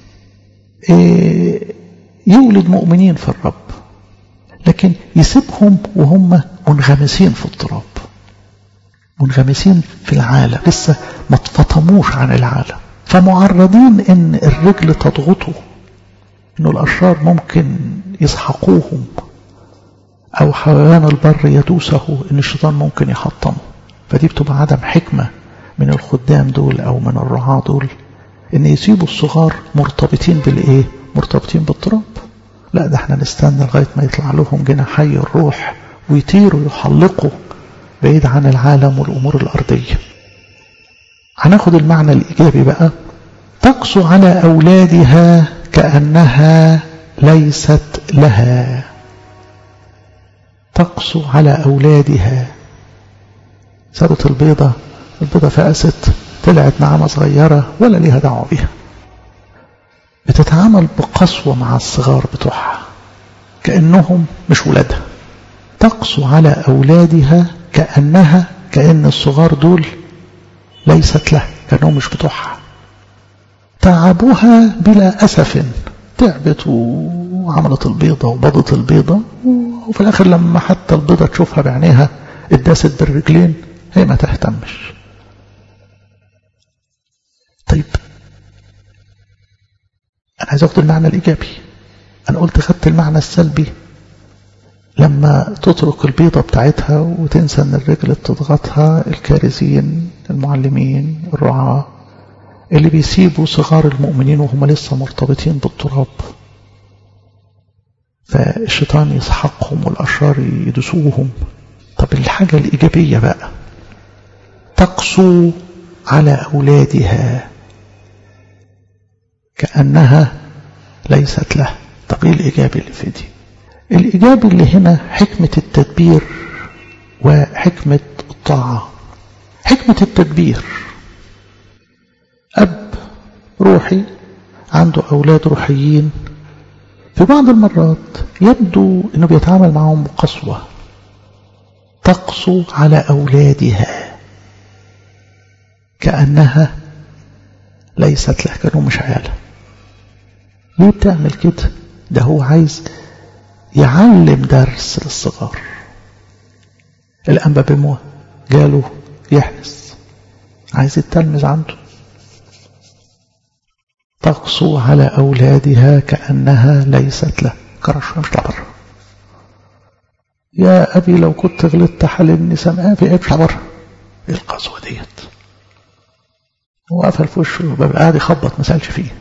يولد مؤمنين في الرب لكن يسيبهم وهم منغمسين في التراب منغمسين في العالم لسه ما اتفطموش عن العالم فمعرضين ان الرجل تضغطه انه الاشرار ممكن يسحقوهم او حيوان البر يدوسه ان الشيطان ممكن يحطمه فدي بتبقى عدم حكمة من الخدام دول او من الرعاة دول ان يسيبوا الصغار مرتبطين بالايه مرتبطين بالتراب لا ده احنا نستنى لغاية ما يطلع لهم جناحي الروح ويطيروا يحلقوا بعيد عن العالم والامور الارضيه هناخد المعنى الإيجابي بقى تقسو على أولادها كأنها ليست لها تقسو على أولادها سابت البيضة البيضة فأست طلعت نعمة صغيرة ولا ليها دعوة بها بتتعامل بقسوة مع الصغار بتوعها كأنهم مش ولادها تقسو على أولادها كأنها كأن الصغار دول ليست له كأنهم مش بتوعها تعبوها بلا أسف تعبت وعملت البيضة وبضت البيضة وفي الآخر لما حتى البيضة تشوفها بعينيها اتداست بالرجلين هي ما تهتمش طيب أنا عايز أخد المعنى الإيجابي أنا قلت خدت المعنى السلبي لما تترك البيضة بتاعتها وتنسى أن الرجل بتضغطها الكارثين المعلمين الرعاة اللي بيسيبوا صغار المؤمنين وهم لسه مرتبطين بالتراب فالشيطان يسحقهم والأشرار يدسوهم طب الحاجة الإيجابية بقى تقسو على أولادها كأنها ليست له طب إيه الإيجابي اللي في دي الإيجابي اللي هنا حكمة التدبير وحكمة الطاعة حكمة التدبير أب روحي عنده أولاد روحيين في بعض المرات يبدو أنه بيتعامل معهم بقسوة تقسو على أولادها كأنها ليست له كانوا مش عيالها ليه بتعمل كده ده هو عايز يعلم درس للصغار الأنبا بموه جاله يحنس عايز يتلمذ عنده تقسو على أولادها كأنها ليست له كرش مش بره يا أبي لو كنت غلطت حلمني سمعان في عيب بره إيه القسوة ديت هو قفل في وشه الباب قاعد يخبط ما سالش فيه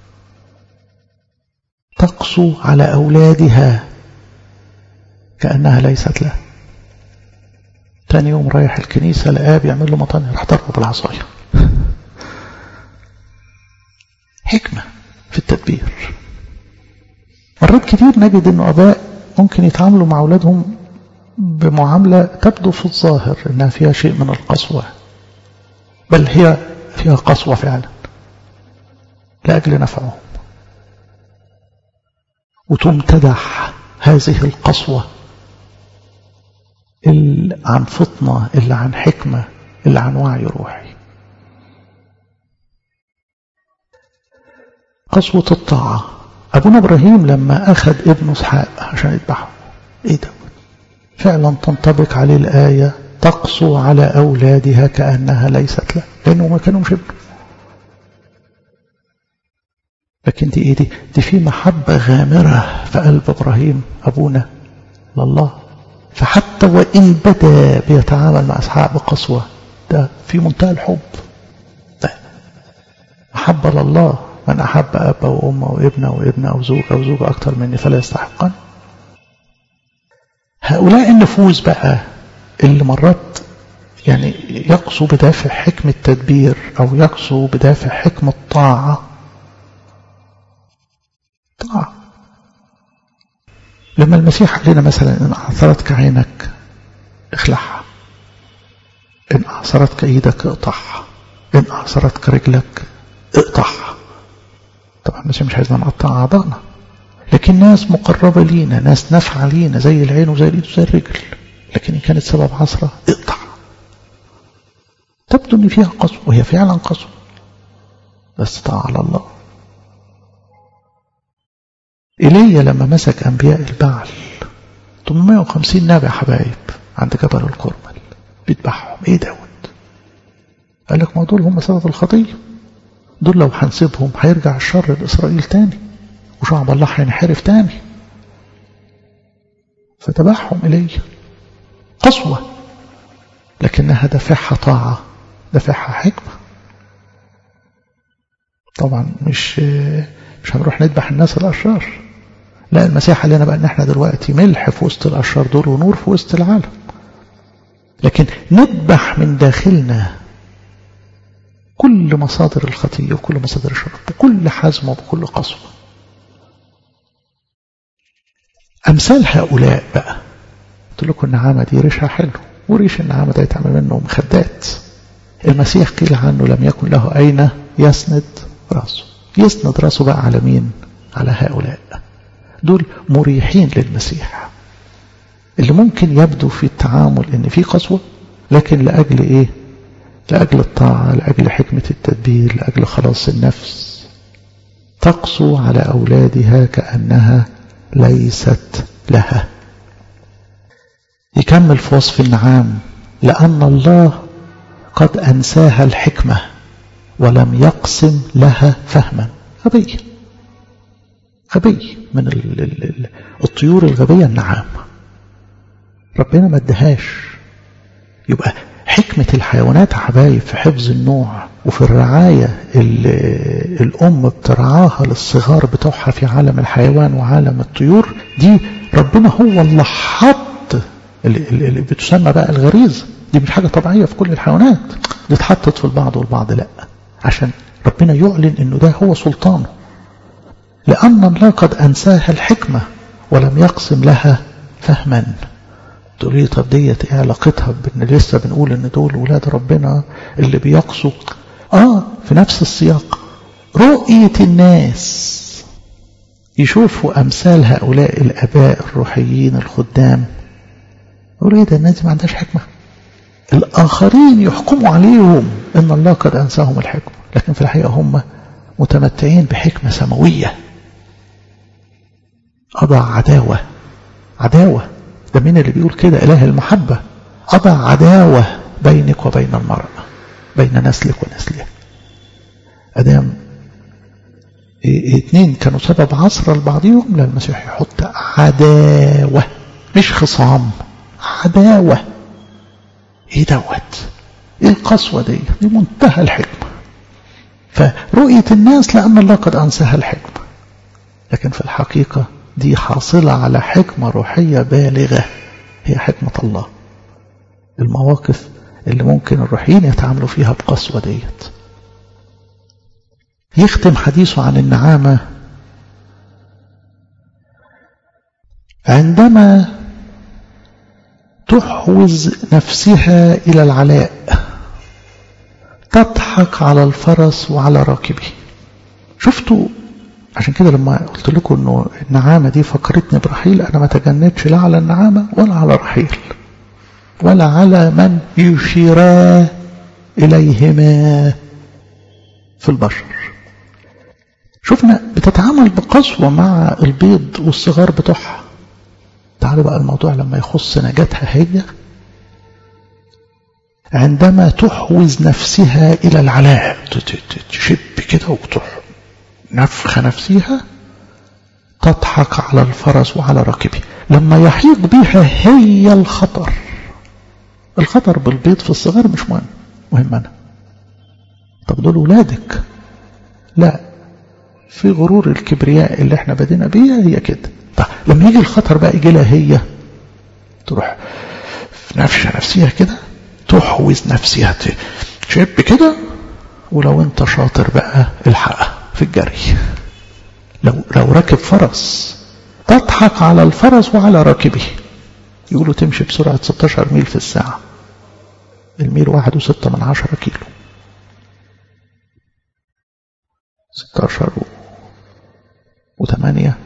تقسو على أولادها كأنها ليست له تاني يوم رايح الكنيسة لقاه بيعمل له مطانية راح ضربه بالعصاية حكمة في التدبير مرات كتير نجد أن أباء ممكن يتعاملوا مع أولادهم بمعاملة تبدو في الظاهر أنها فيها شيء من القسوة بل هي فيها قسوة فعلا لأجل نفعهم وتمتدح هذه القسوة اللي عن فطنة اللي عن حكمة اللي عن وعي روحي قسوة الطاعة أبونا إبراهيم لما أخذ ابنه اسحاق عشان يذبحه إيه ده فعلا تنطبق عليه الآية تقسو على أولادها كأنها ليست له لأنه ما كانوا مش ابنه لكن دي إيه دي دي في محبة غامرة في قلب إبراهيم أبونا لله فحتى وإن بدا بيتعامل مع أصحاب بقسوة ده في منتهى الحب ده محبة لله من أحب أبا وأمه وابنه وابنه أو زوج أو زوجة أكثر مني فلا يستحقن هؤلاء النفوس بقى اللي مرات يعني يقصوا بدافع حكمة تدبير أو يقصوا بدافع حكمة طاعة طاعة لما المسيح قال لنا مثلا إن أعثرتك عينك اخلعها إن أعثرتك إيدك اقطعها إن أعثرتك رجلك اقطعها طبعا المسيح مش عايزنا نقطع أعضائنا لكن ناس مقربة لينا ناس نافعة لينا زي العين وزي الإيد وزي الرجل لكن إن كانت سبب عصرة اقطع تبدو إن فيها قسوة وهي فعلا قسوة بس طاعة على الله إيليا لما مسك أنبياء البعل 850 نبي حبايب عند جبل الكرمل بيذبحهم إيه دوت قال لك ما دول هم سبب الخطية دول لو هنسيبهم هيرجع الشر لإسرائيل تاني وشعب الله هينحرف تاني فتبعهم إلي قسوة لكنها دافعها طاعة دافعها حكمة طبعا مش مش هنروح نذبح الناس الأشرار لا المسيح قال لنا بقى ان احنا دلوقتي ملح في وسط الأشرار دول ونور في وسط العالم لكن نذبح من داخلنا كل مصادر الخطية وكل مصادر الشر بكل حزم وبكل قسوة أمثال هؤلاء بقى قلت لكم النعامة دي ريشها حلو وريش النعامة ده يتعمل منه مخدات المسيح قيل عنه لم يكن له أين يسند رأسه يسند راسه بقى على مين على هؤلاء دول مريحين للمسيح اللي ممكن يبدو في التعامل ان في قسوة لكن لأجل ايه لأجل الطاعة لأجل حكمة التدبير لأجل خلاص النفس تقسو على أولادها كأنها ليست لها يكمل في وصف النعام لأن الله قد أنساها الحكمة ولم يقسم لها فهما غبي غبي من الطيور الغبية النعام ربنا ما ادهاش يبقى حكمة الحيوانات حبايب في حفظ النوع وفي الرعاية اللي الأم بترعاها للصغار بتوعها في عالم الحيوان وعالم الطيور دي ربنا هو اللي حط اللي, اللي بتسمى بقى الغريزة دي مش حاجة طبيعية في كل الحيوانات دي اتحطت في البعض والبعض لا عشان ربنا يعلن انه ده هو سلطانه لأن الله قد أنساها الحكمة ولم يقسم لها فهما تقول لي طب ديت ايه علاقتها بان لسه بنقول ان دول ولاد ربنا اللي بيقصوا اه في نفس السياق رؤية الناس يشوفوا امثال هؤلاء الاباء الروحيين الخدام يقولوا ايه ده الناس دي ما عندهاش حكمه الاخرين يحكموا عليهم ان الله قد انساهم الحكمه لكن في الحقيقه هم متمتعين بحكمه سماويه اضع عداوه عداوه ده مين اللي بيقول كده إله المحبة أضع عداوة بينك وبين المرأة بين نسلك ونسلها أدام اتنين كانوا سبب عصر لبعضهم لا المسيح يحط عداوة مش خصام عداوة ايه دوت ايه القسوة دي دي منتهى الحكمة فرؤية الناس لأن الله قد أنساها الحكمة لكن في الحقيقة دي حاصلة على حكمة روحية بالغة هي حكمة الله المواقف اللي ممكن الروحيين يتعاملوا فيها بقسوة ديت يختم حديثه عن النعامة عندما تحوز نفسها إلى العلاء تضحك على الفرس وعلى راكبه شفتوا عشان كده لما قلت لكم انه النعامة دي فكرتني برحيل انا ما تجنتش لا على النعامة ولا على رحيل ولا على من يشيرا اليهما في البشر شفنا بتتعامل بقسوة مع البيض والصغار بتوعها تعالوا بقى الموضوع لما يخص نجاتها هي عندما تحوز نفسها إلى العلاء تشب كده وتروح نفخ نفسها تضحك على الفرس وعلى راكبه لما يحيط بها هي الخطر الخطر بالبيض في الصغار مش مهم مهم أنا طب دول ولادك لا في غرور الكبرياء اللي احنا بدينا بيها هي كده طب لما يجي الخطر بقى يجي لها هي تروح في نفسها نفسها كده تحوز نفسها تشب كده ولو انت شاطر بقى الحقها في الجري لو لو راكب فرس تضحك على الفرس وعلى راكبه يقولوا تمشي بسرعة 16 ميل في الساعة الميل واحد وستة من عشرة كيلو 16 وثمانية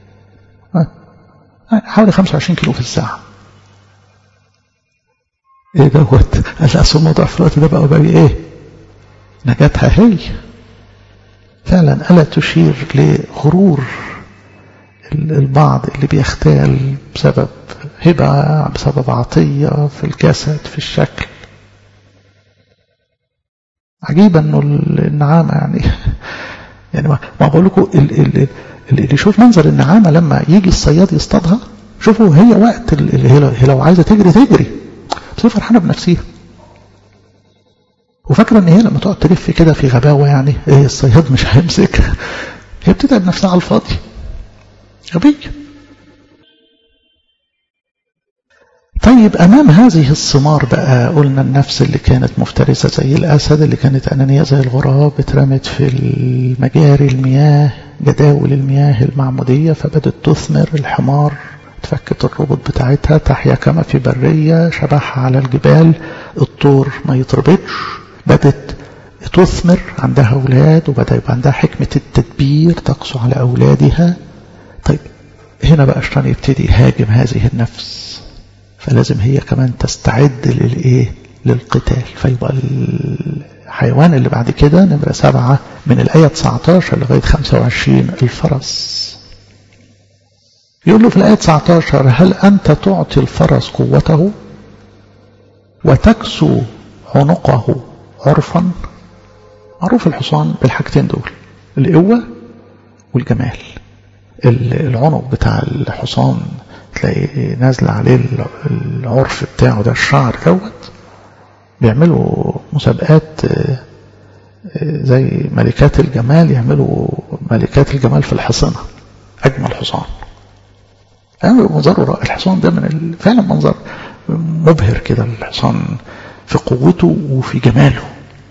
حوالي 25 كيلو في الساعة ايه دوت قال اصل الموضوع في الوقت ده بقى بقى ايه نجاتها هي فعلا ألا تشير لغرور البعض اللي بيختال بسبب هبة بسبب عطية في الجسد في الشكل عجيب انه النعامة يعني يعني ما بقول لكم اللي يشوف منظر النعامة لما يجي الصياد يصطادها شوفوا هي وقت اللي هي لو عايزة تجري تجري بس هي فرحانة بنفسها وفاكرة ان هي لما تقعد تلف كده في غباوة يعني ايه الصياد مش هيمسك هي بتتعب نفسها على الفاضي غبية طيب أمام هذه الثمار بقى قلنا النفس اللي كانت مفترسة زي الأسد اللي كانت أنانية زي الغراب اترمت في المجاري المياه جداول المياه المعمودية فبدت تثمر الحمار تفكت الربط بتاعتها تحيا كما في برية شبحها على الجبال الطور ما يتربطش بدت تثمر عندها أولاد وبدأ يبقى عندها حكمة التدبير تقسو على أولادها طيب هنا بقى الشيطان يبتدي يهاجم هذه النفس فلازم هي كمان تستعد للإيه للقتال فيبقى الحيوان اللي بعد كده نمرة سبعة من الآية 19 لغاية 25 الفرس يقول له في الآية 19 هل أنت تعطي الفرس قوته وتكسو عنقه عرفا معروف الحصان بالحاجتين دول القوة والجمال العنق بتاع الحصان تلاقي نازل عليه العرف بتاعه ده الشعر دوت بيعملوا مسابقات زي ملكات الجمال يعملوا ملكات الجمال في الحصنة أجمل حصان منظره رائع الحصان ده من فعلا منظر مبهر كده الحصان في قوته وفي جماله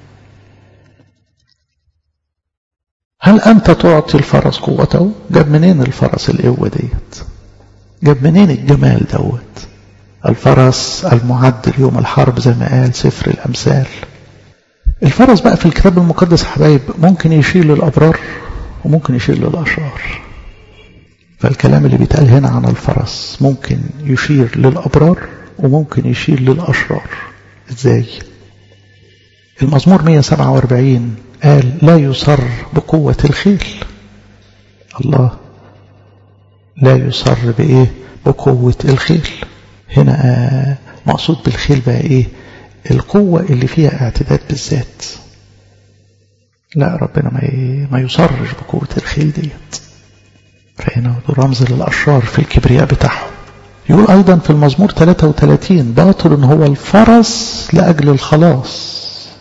هل أنت تعطي الفرس قوته جاب منين الفرس القوة ديت جاب منين الجمال دوت الفرس المعد ليوم الحرب زي ما قال سفر الأمثال الفرس بقى في الكتاب المقدس حبايب ممكن يشيل للأبرار وممكن يشيل للأشرار فالكلام اللي بيتقال هنا عن الفرس ممكن يشير للأبرار وممكن يشير للأشرار ازاي المزمور 147 قال لا يصر بقوة الخيل الله لا يصر بإيه بقوة الخيل هنا مقصود بالخيل بقى إيه القوة اللي فيها اعتداد بالذات لا ربنا ما ما يصرش بقوة الخيل ديت فهنا رمز للأشرار في الكبرياء بتاعهم يقول أيضا في المزمور 33 باطل هو الفرس لأجل الخلاص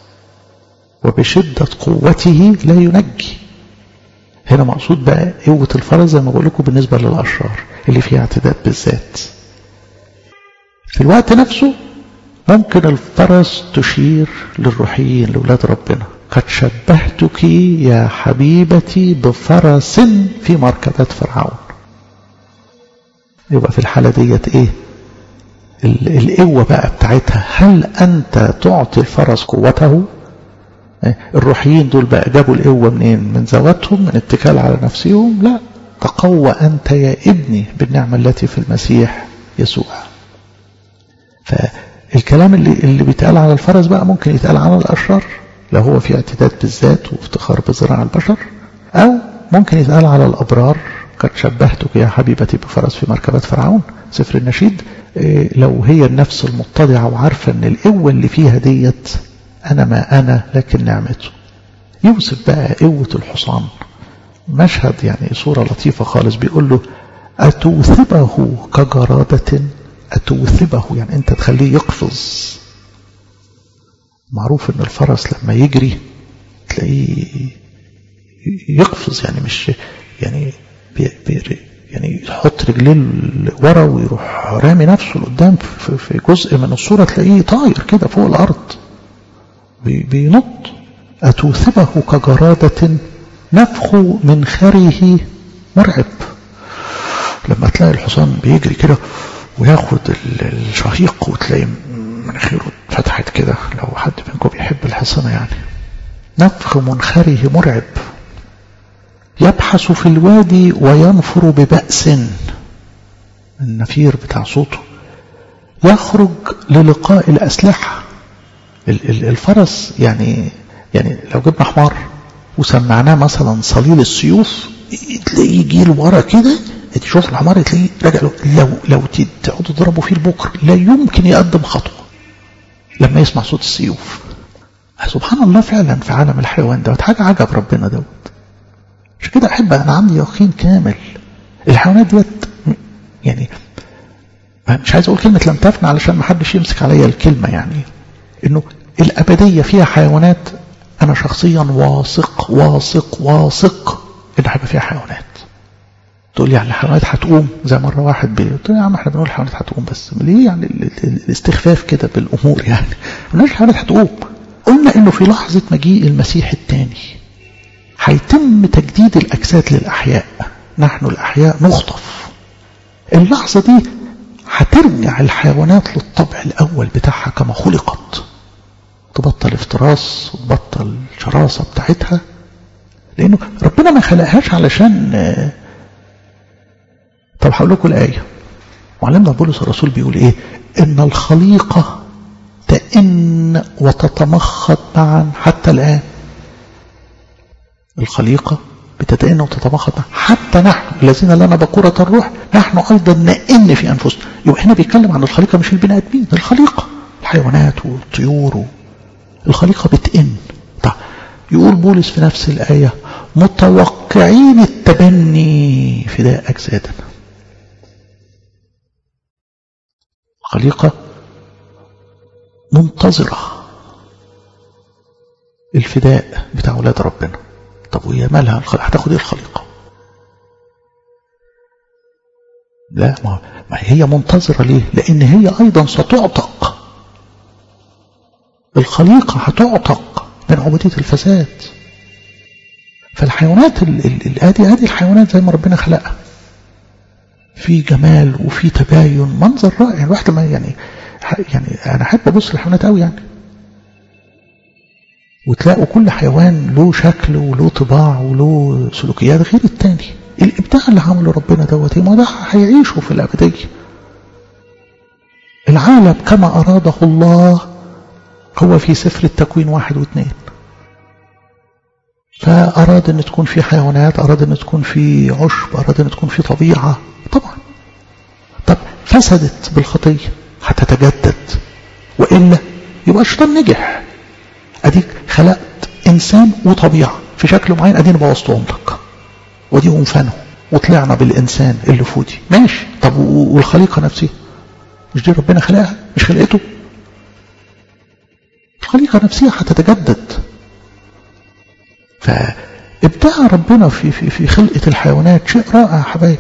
وبشدة قوته لا ينجي هنا مقصود بقى قوة الفرس زي ما بقول لكم بالنسبة للأشرار اللي فيها اعتداد بالذات في الوقت نفسه ممكن الفرس تشير للروحيين لأولاد ربنا قد شبهتك يا حبيبتي بفرس في مركبات فرعون يبقى في الحالة ديت ايه القوة بقى بتاعتها هل انت تعطي الفرس قوته الروحيين دول بقى جابوا القوة منين من ذواتهم من اتكال على نفسهم لا تقوى أنت يا ابني بالنعمة التي في المسيح يسوع فالكلام اللي, اللي بيتقال على الفرس بقى ممكن يتقال على الأشرار لو هو في اعتداد بالذات وافتخار بزراع البشر أو ممكن يتقال على الأبرار قد شبهتك يا حبيبتي بفرس في مركبات فرعون سفر النشيد لو هي النفس المتضعة وعارفة ان القوة اللي فيها ديت أنا ما أنا لكن نعمته يوصف بقى قوة الحصان مشهد يعني صورة لطيفة خالص بيقول له أتوثبه كجرادة أتوثبه يعني أنت تخليه يقفز معروف أن الفرس لما يجري تلاقيه يقفز يعني مش يعني بي بي يعني يحط رجليه ورا ويروح رامي نفسه لقدام في جزء من الصورة تلاقيه طاير كده فوق الأرض بينط أتوثبه كجرادة نفخ منخره مرعب لما تلاقي الحصان بيجري كده وياخد الشهيق وتلاقي مناخيره اتفتحت كده لو حد منكم بيحب الحصانة يعني نفخ منخره مرعب يبحث في الوادي وينفر ببأس النفير بتاع صوته يخرج للقاء الأسلحة الفرس يعني يعني لو جبنا حمار وسمعناه مثلا صليل السيوف تلاقيه يجي لورا كده تشوف الحمار تلاقيه راجع له لو لو تقعدوا تضربوا فيه البكر لا يمكن يقدم خطوه لما يسمع صوت السيوف سبحان الله فعلا في عالم الحيوان دوت حاجه عجب ربنا دوت عشان كده احب انا عندي يقين كامل الحيوانات ديت يعني مش عايز اقول كلمه لم تفنى علشان ما حدش يمسك عليا الكلمه يعني انه الابديه فيها حيوانات انا شخصيا واثق واثق واثق ان هيبقى فيها حيوانات تقول لي يعني الحيوانات هتقوم زي مره واحد بي قلت له يا عم احنا بنقول الحيوانات هتقوم بس ليه يعني الاستخفاف كده بالامور يعني ما قلناش الحيوانات هتقوم قلنا انه في لحظه مجيء المسيح الثاني هيتم تجديد الاجساد للاحياء نحن الاحياء نخطف اللحظه دي هترجع الحيوانات للطبع الاول بتاعها كما خلقت تبطل افتراء راس وتبطل الشراسة بتاعتها لأنه ربنا ما خلقهاش علشان طب هقول لكم الآية معلمنا بولس الرسول بيقول إيه إن الخليقة تئن وتتمخض معا حتى الآن الخليقة بتتئن وتتمخض معا حتى نحن الذين لنا بكورة الروح نحن أيضا نئن في أنفسنا يبقى هنا بيتكلم عن الخليقة مش البني آدمين الخليقة الحيوانات والطيور الخليقة بتئن طيب يقول بولس في نفس الآية متوقعين التبني فداء أجسادنا الخليقة منتظرة الفداء بتاع أولاد ربنا طب وهي مالها هتاخد ايه الخليقة لا ما هي منتظرة ليه لأن هي أيضا ستعتق الخليقة هتعتق من عبودية الفساد فالحيوانات الآدي هذه الحيوانات زي ما ربنا خلقها في جمال وفي تباين منظر رائع الواحد ما يعني يعني انا احب ابص للحيوانات قوي يعني وتلاقوا كل حيوان له شكل وله طباع وله سلوكيات غير التاني الابداع اللي عمله ربنا دوت ما ده هيعيشوا في الابديه العالم كما اراده الله هو في سفر التكوين واحد واثنين فأراد أن تكون في حيوانات أراد أن تكون في عشب أراد أن تكون في طبيعة طبعا طب فسدت بالخطية هتتجدد وإلا يبقى الشيطان نجح أديك خلقت إنسان وطبيعة في شكل معين أدينا بوظتهم لك وديهم فنوا وطلعنا بالإنسان اللي فودي ماشي طب والخليقة نفسها مش دي ربنا خلقها مش خلقته الخليقة نفسها هتتجدد فابداع ربنا في في في خلقة الحيوانات شيء رائع يا حبايب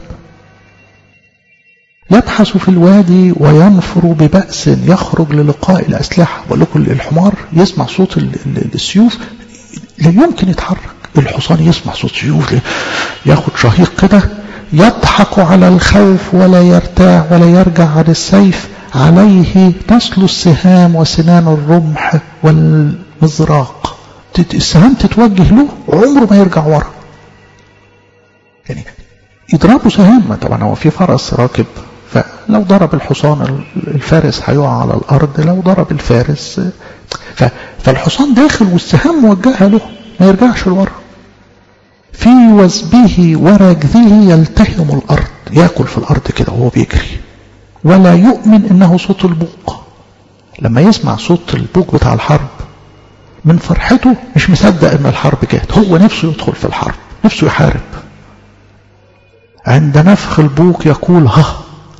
يبحث في الوادي وينفر ببأس يخرج للقاء الأسلحة بقول لكم الحمار يسمع صوت السيوف لا يمكن يتحرك الحصان يسمع صوت سيوف ياخد شهيق كده يضحك على الخوف ولا يرتاع ولا يرجع عن السيف عليه نسل السهام وسنان الرمح والمزراق السهام تتوجه له عمره ما يرجع ورا يعني يضربوا سهام طبعا هو في فرس راكب فلو ضرب الحصان الفارس هيقع على الارض لو ضرب الفارس فالحصان داخل والسهام موجهه له ما يرجعش لورا في وزبه ورجله يلتهم الارض ياكل في الارض كده وهو بيجري ولا يؤمن انه صوت البوق لما يسمع صوت البوق بتاع الحرب من فرحته مش مصدق ان الحرب جات هو نفسه يدخل في الحرب نفسه يحارب عند نفخ البوق يقول ها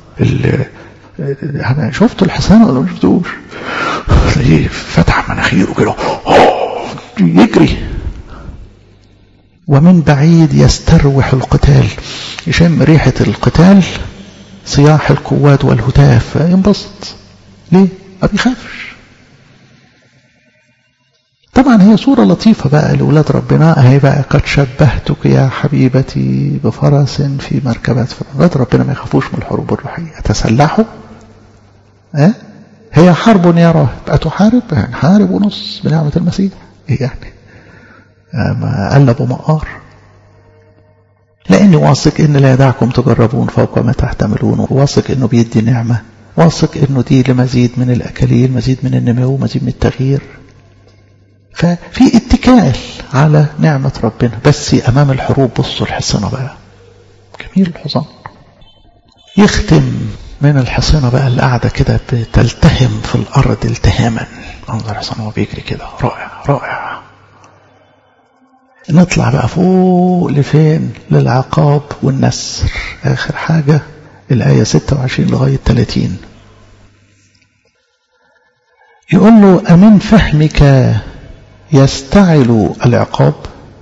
انا شفت الحصان ولا ما شفتوش تلاقيه فتح مناخيره كده يجري ومن بعيد يستروح القتال يشم ريحة القتال صياح القوات والهتاف ينبسط ليه؟ ما بيخافش طبعا هي صورة لطيفة بقى لأولاد ربنا هي بقى قد شبهتك يا حبيبتي بفرس في مركبات أولاد ربنا ما يخافوش من الحروب الروحية يتسلحوا أه؟ هي حرب يا راهب أتحارب يعني حارب ونص بنعمة المسيح إيه يعني ما قلبوا مقار لأني واثق إن لا يدعكم تجربون فوق ما تحتملون واثق إنه بيدي نعمة واثق إنه دي لمزيد من الأكاليل مزيد من النمو مزيد من التغيير ففي اتكال على نعمة ربنا بس أمام الحروب بصوا الحصنة بقى جميل الحصان يختم من الحصينة بقى اللي قاعدة كده بتلتهم في الأرض التهاما منظر الحصان وهو بيجري كده رائع رائع نطلع بقى فوق لفين للعقاب والنسر آخر حاجة الآية 26 لغاية 30 يقول له أمن فهمك يستعل العقاب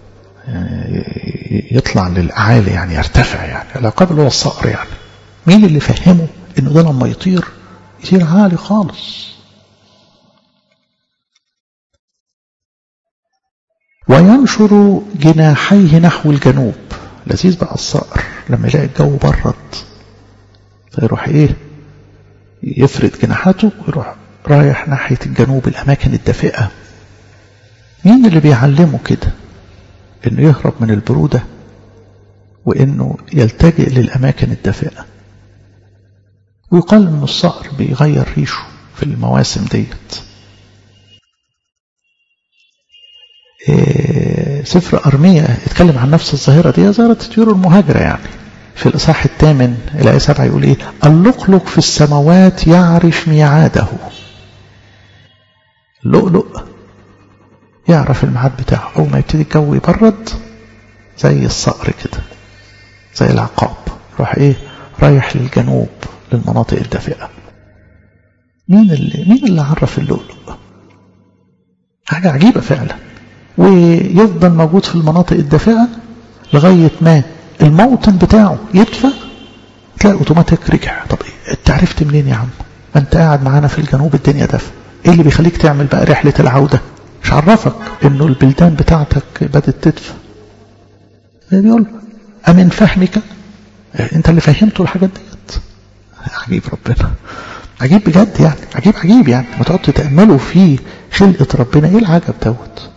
يعني يطلع للأعالي يعني يرتفع يعني العقاب اللي هو الصقر يعني مين اللي فهمه انه ده لما يطير يطير عالي خالص وينشر جناحيه نحو الجنوب لذيذ بقى الصقر لما يلاقي الجو برد فيروح ايه يفرد جناحاته ويروح رايح ناحية الجنوب الأماكن الدافئة مين اللي بيعلمه كده انه يهرب من البرودة وانه يلتجئ للاماكن الدافئة ويقال ان الصقر بيغير ريشه في المواسم ديت إيه سفر أرمية اتكلم عن نفس الظاهرة دي ظاهرة الطيور المهاجرة يعني في الإصحاح الثامن الآية سبعة يقول إيه اللقلق في السماوات يعرف ميعاده اللؤلؤ يعرف الميعاد بتاعه أول ما يبتدي الجو يبرد زي الصقر كده زي العقاب يروح إيه رايح للجنوب للمناطق الدافئة مين اللي مين اللي عرف اللؤلؤ حاجة عجيبة فعلا ويفضل موجود في المناطق الدافئة لغاية ما الموطن بتاعه يدفى تلاقي اوتوماتيك رجع طب انت عرفت منين يا عم ما انت قاعد معانا في الجنوب الدنيا دافئة ايه اللي بيخليك تعمل بقى رحلة العودة مش عرفك انه البلدان بتاعتك بدأت تدفى بيقول أمن فهمك انت اللي فهمته الحاجات ديت عجيب ربنا عجيب بجد يعني عجيب عجيب يعني ما تقعد تتأملوا في خلقة ربنا ايه العجب دوت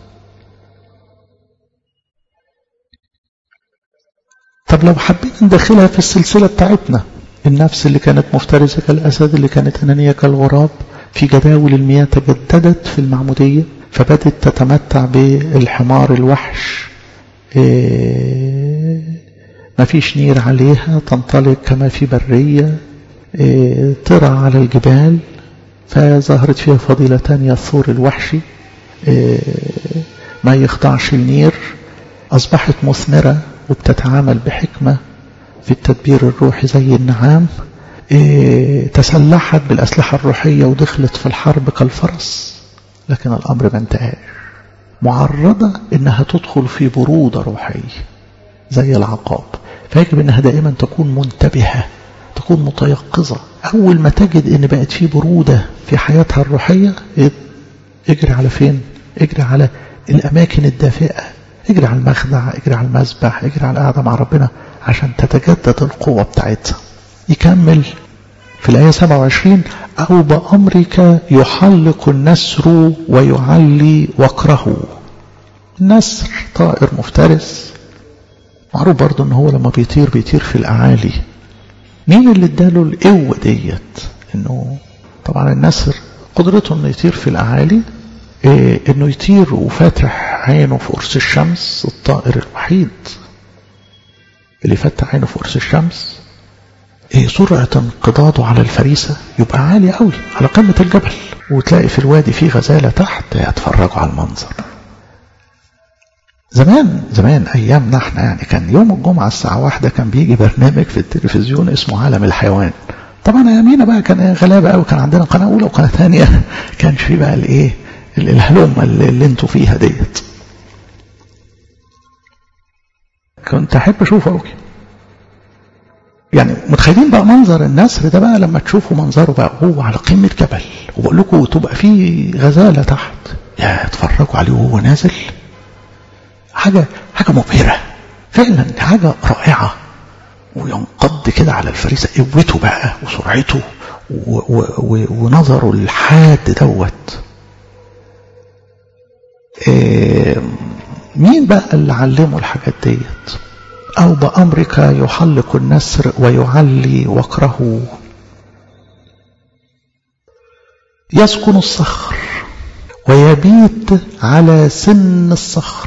طب لو حبينا ندخلها في السلسلة بتاعتنا النفس اللي كانت مفترسة كالأسد اللي كانت أنانية كالغراب في جداول المياه تجددت في المعمودية فبدت تتمتع بالحمار الوحش إيه ما فيش نير عليها تنطلق كما في برية إيه ترى على الجبال فظهرت فيها فضيلة تانية الثور الوحشي إيه ما يخضعش النير أصبحت مثمرة وبتتعامل بحكمة في التدبير الروحي زي النعام إيه تسلحت بالأسلحة الروحية ودخلت في الحرب كالفرس لكن الأمر ما انتهاش معرضة إنها تدخل في برودة روحية زي العقاب فيجب إنها دائما تكون منتبهة تكون متيقظة أول ما تجد إن بقت في برودة في حياتها الروحية اجري على فين اجري على الأماكن الدافئة اجري على المخدع اجري على المسبح اجري على القعدة مع ربنا عشان تتجدد القوة بتاعتها يكمل في الآية 27 أو بأمرك يحلق النسر ويعلي وقره النسر طائر مفترس معروف برضه ان هو لما بيطير بيطير في الأعالي مين اللي اداله القوة ديت انه طبعا النسر قدرته انه يطير في الأعالي إيه انه يطير وفاتح عينه في قرص الشمس الطائر الوحيد اللي فتح عينه في قرص الشمس إيه سرعة انقضاضه على الفريسة يبقى عالي قوي على قمة الجبل وتلاقي في الوادي فيه غزالة تحت يتفرجوا على المنظر زمان زمان ايامنا احنا يعني كان يوم الجمعة الساعة واحدة كان بيجي برنامج في التلفزيون اسمه عالم الحيوان طبعا ايامينا بقى كان غلابة قوي كان عندنا قناة اولى وقناة ثانية كانش في بقى الايه الهلومة اللي, اللي انتوا فيها ديت كنت احب اشوفه قوي يعني متخيلين بقى منظر النسر ده بقى لما تشوفوا منظره بقى هو على قمة جبل وبقول لكم تبقى فيه غزالة تحت يا اتفرجوا عليه وهو نازل حاجة حاجة مبهرة فعلا حاجة رائعة وينقض كده على الفريسة قوته بقى وسرعته و و و ونظره الحاد دوت إيه مين بقى اللي علمه الحاجات ديت أو بأمرك يحلق النسر ويعلي وقره يسكن الصخر ويبيت على سن الصخر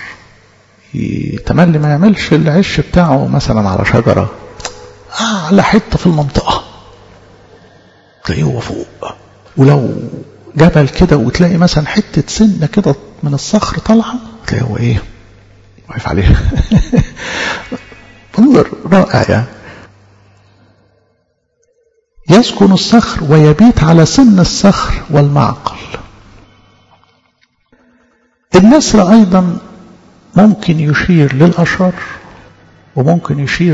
تملي ما يعملش العش بتاعه مثلا على شجرة أعلى حتة في المنطقة تلاقيه هو فوق ولو جبل كده وتلاقي مثلا حتة سنة كده من الصخر طالعة تلاقيه هو ايه واقف عليها منظر رائع يعني يسكن الصخر ويبيت على سن الصخر والمعقل النسر أيضا ممكن يشير للأشرار وممكن يشير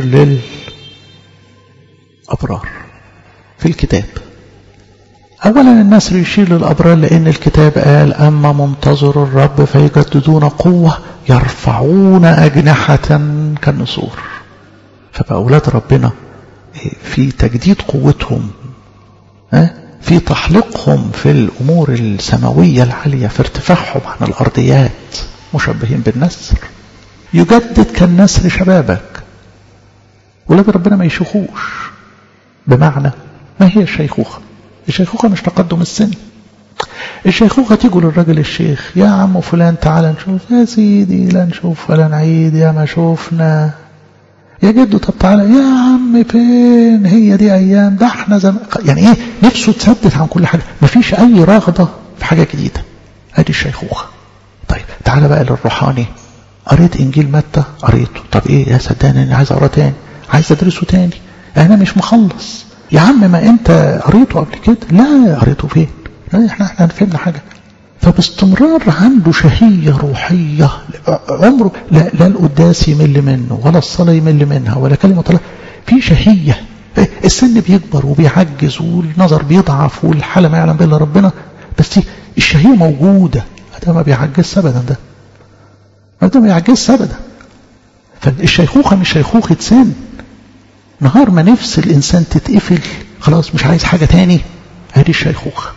للأبرار في الكتاب أولا النسر يشير للأبرار لأن الكتاب قال أما منتظر الرب فيجددون قوة يرفعون أجنحة كالنسور فبقى أولاد ربنا في تجديد قوتهم في تحليقهم في الأمور السماوية العالية في ارتفاعهم عن الأرضيات مشبهين بالنسر يجدد كالنسر شبابك ولاد ربنا ما يشيخوش بمعنى ما هي الشيخوخة الشيخوخة مش تقدم السن الشيخوخة تيجوا للراجل الشيخ يا عم فلان تعالى نشوف يا سيدي لا نشوف ولا نعيد يا ما شوفنا يا جدو طب تعالى يا عم فين هي دي ايام ده احنا زمان يعني ايه نفسه تثبت عن كل حاجه مفيش اي رغبه في حاجه جديده ادي الشيخوخه طيب تعالى بقى للروحاني قريت انجيل متى قريته طب ايه يا صدقني انا عايز اقرا تاني عايز ادرسه تاني انا مش مخلص يا عم ما انت قريته قبل كده لا قريته فين لا احنا احنا فهمنا حاجه فباستمرار عنده شهية روحية عمره لا, لا القداس يمل منه ولا الصلاة يمل منها ولا كلمة الله في شهية السن بيكبر وبيعجز والنظر بيضعف والحالة ما يعلم بها الا ربنا بس الشهية موجودة ده ما بيعجزش أبدا ده ده ما بيعجزش أبدا فالشيخوخة مش شيخوخة سن نهار ما نفس الإنسان تتقفل خلاص مش عايز حاجة تاني هذه الشيخوخة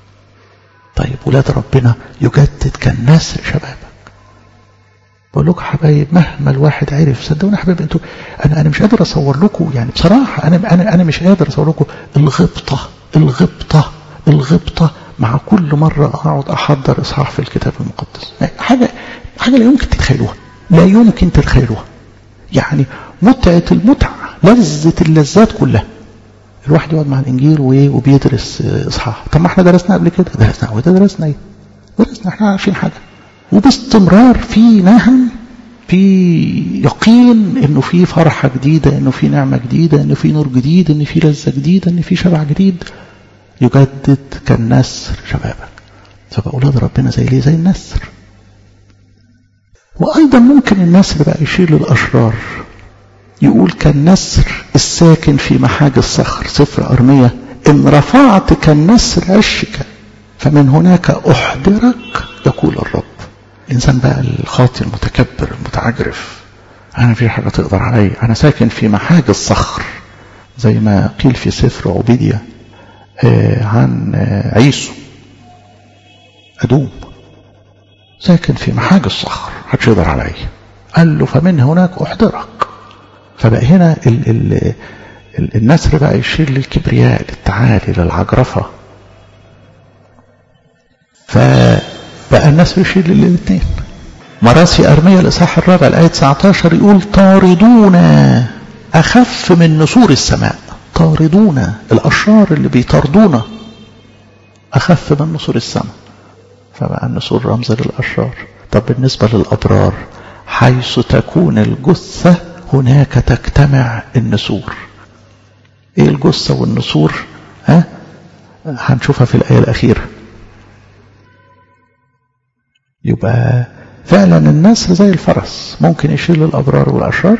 طيب ولاد ربنا يجدد كالنسر شبابك بقول لكم حبايب مهما الواحد عرف صدقوني يا حبايب انتوا انا انا مش قادر اصور لكم يعني بصراحه انا انا انا مش قادر اصور لكم الغبطه الغبطه الغبطه مع كل مره اقعد احضر اصحاح في الكتاب المقدس يعني حاجه حاجه لا يمكن تتخيلوها لا يمكن تتخيلوها يعني متعه المتعه لذه اللذات كلها الواحد يقعد مع الانجيل وايه وبيدرس اصحاح طب ما احنا درسنا قبل كده درسنا وده درسنا ايه درسنا احنا عارفين حاجه وباستمرار في نهم في يقين انه في فرحه جديده انه في نعمه جديده انه في نور جديد ان في لذه جديده ان في شبع جديد يجدد كالنسر شبابك فبقى اولاد ربنا زي ليه زي النسر وايضا ممكن النسر بقى يشير للاشرار يقول كالنسر الساكن في محاج الصخر سفر أرمية إن رفعت كالنسر عشك فمن هناك أحضرك يقول الرب الإنسان بقى الخاطي المتكبر المتعجرف أنا في حاجة تقدر علي أنا ساكن في محاج الصخر زي ما قيل في سفر عبيدية آه عن آه عيسو أدوم ساكن في محاج الصخر محدش يقدر علي قال له فمن هناك أحضرك فبقى هنا ال ال ال النسر بقى يشير للكبرياء للتعالي للعجرفة فبقى النسر يشير للاثنين مراسي أرمية الإصحاح الرابع الآية 19 يقول طاردونا أخف من نسور السماء طاردونا الأشرار اللي بيطاردونا أخف من نسور السماء فبقى النسور رمز للأشرار طب بالنسبة للأبرار حيث تكون الجثة هناك تجتمع النسور ايه الجثة والنسور ها هنشوفها في الآية الأخيرة يبقى فعلا النسر زي الفرس ممكن يشيل الأبرار والأشرار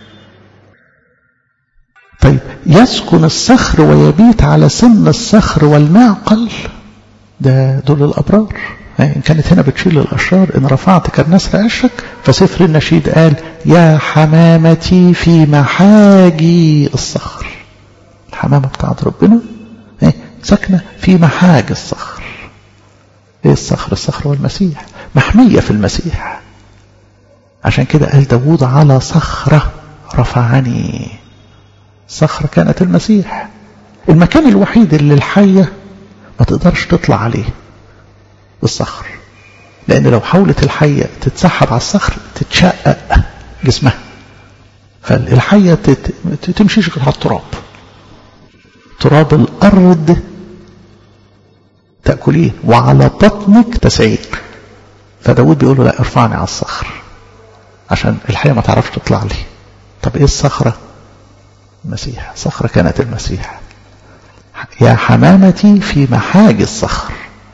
طيب يسكن الصخر ويبيت على سن الصخر والمعقل ده دول الأبرار إن كانت هنا بتشيل الأشرار إن رفعت كالنسر عشك فسفر النشيد قال يا حمامتي في محاجي الصخر الحمامة بتاعت ربنا ساكنة في محاج الصخر ايه الصخر الصخر والمسيح محمية في المسيح عشان كده قال داوود على صخرة رفعني صخرة كانت المسيح المكان الوحيد اللي الحية ما تقدرش تطلع عليه الصخر لأن لو حاولت الحية تتسحب على الصخر تتشقق جسمها فالحية تمشيش على التراب تراب الأرض تأكلين وعلى بطنك تسعين فداود بيقول له لا ارفعني على الصخر عشان الحية ما تعرفش تطلع لي طب ايه الصخرة المسيح صخرة كانت المسيح يا حمامتي في محاج الصخر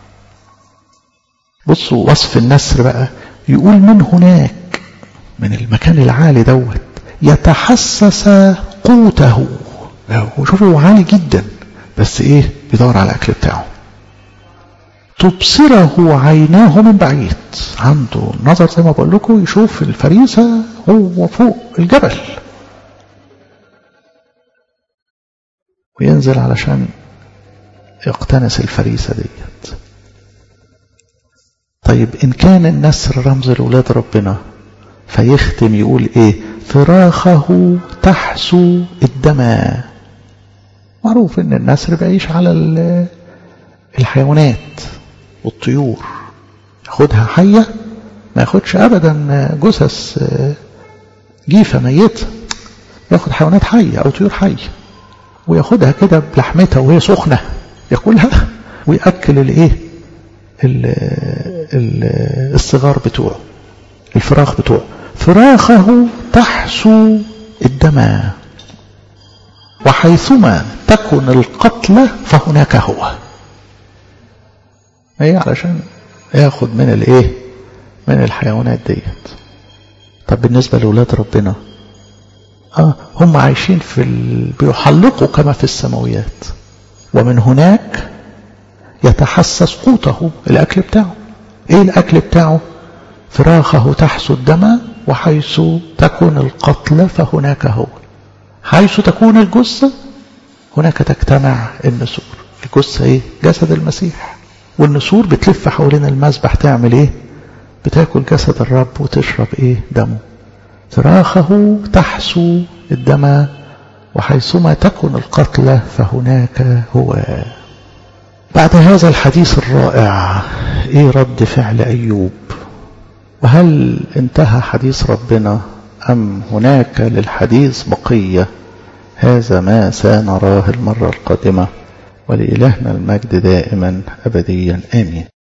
بصوا وصف النسر بقى يقول من هناك من المكان العالي دوت يتحسس قوته وشوفوا هو عالي جدا بس ايه بيدور على الاكل بتاعه تبصره عيناه من بعيد عنده نظر زي ما بقول لكم يشوف الفريسة هو فوق الجبل وينزل علشان يقتنس الفريسة ديت طيب إن كان النسر رمز لأولاد ربنا فيختم يقول إيه فراخه تحسو الدمى معروف إن النسر بيعيش على الحيوانات والطيور ياخدها حية ما ياخدش أبدا جثث جيفة ميتة ياخد حيوانات حية أو طيور حية وياخدها كده بلحمتها وهي سخنة ياكلها ويأكل الايه الصغار بتوعه الفراخ بتوعه فراخه تحسو الدم وحيثما تكن القتلى فهناك هو ايه علشان ياخد من الايه من الحيوانات ديت طب بالنسبة لأولاد ربنا آه هم عايشين في ال... بيحلقوا كما في السماويات ومن هناك يتحسس قوته الأكل بتاعه إيه الأكل بتاعه فراخه تحسو الدم وحيث تكون القتل فهناك هو حيث تكون الجثة هناك تجتمع النسور الجثة إيه جسد المسيح والنسور بتلف حوالين المذبح تعمل إيه بتاكل جسد الرب وتشرب إيه دمه فراخه تحسو الدم وحيثما تكن القتلى فهناك هو بعد هذا الحديث الرائع ايه رد فعل ايوب وهل انتهى حديث ربنا ام هناك للحديث بقيه هذا ما سنراه المره القادمه ولالهنا المجد دائما ابديا امين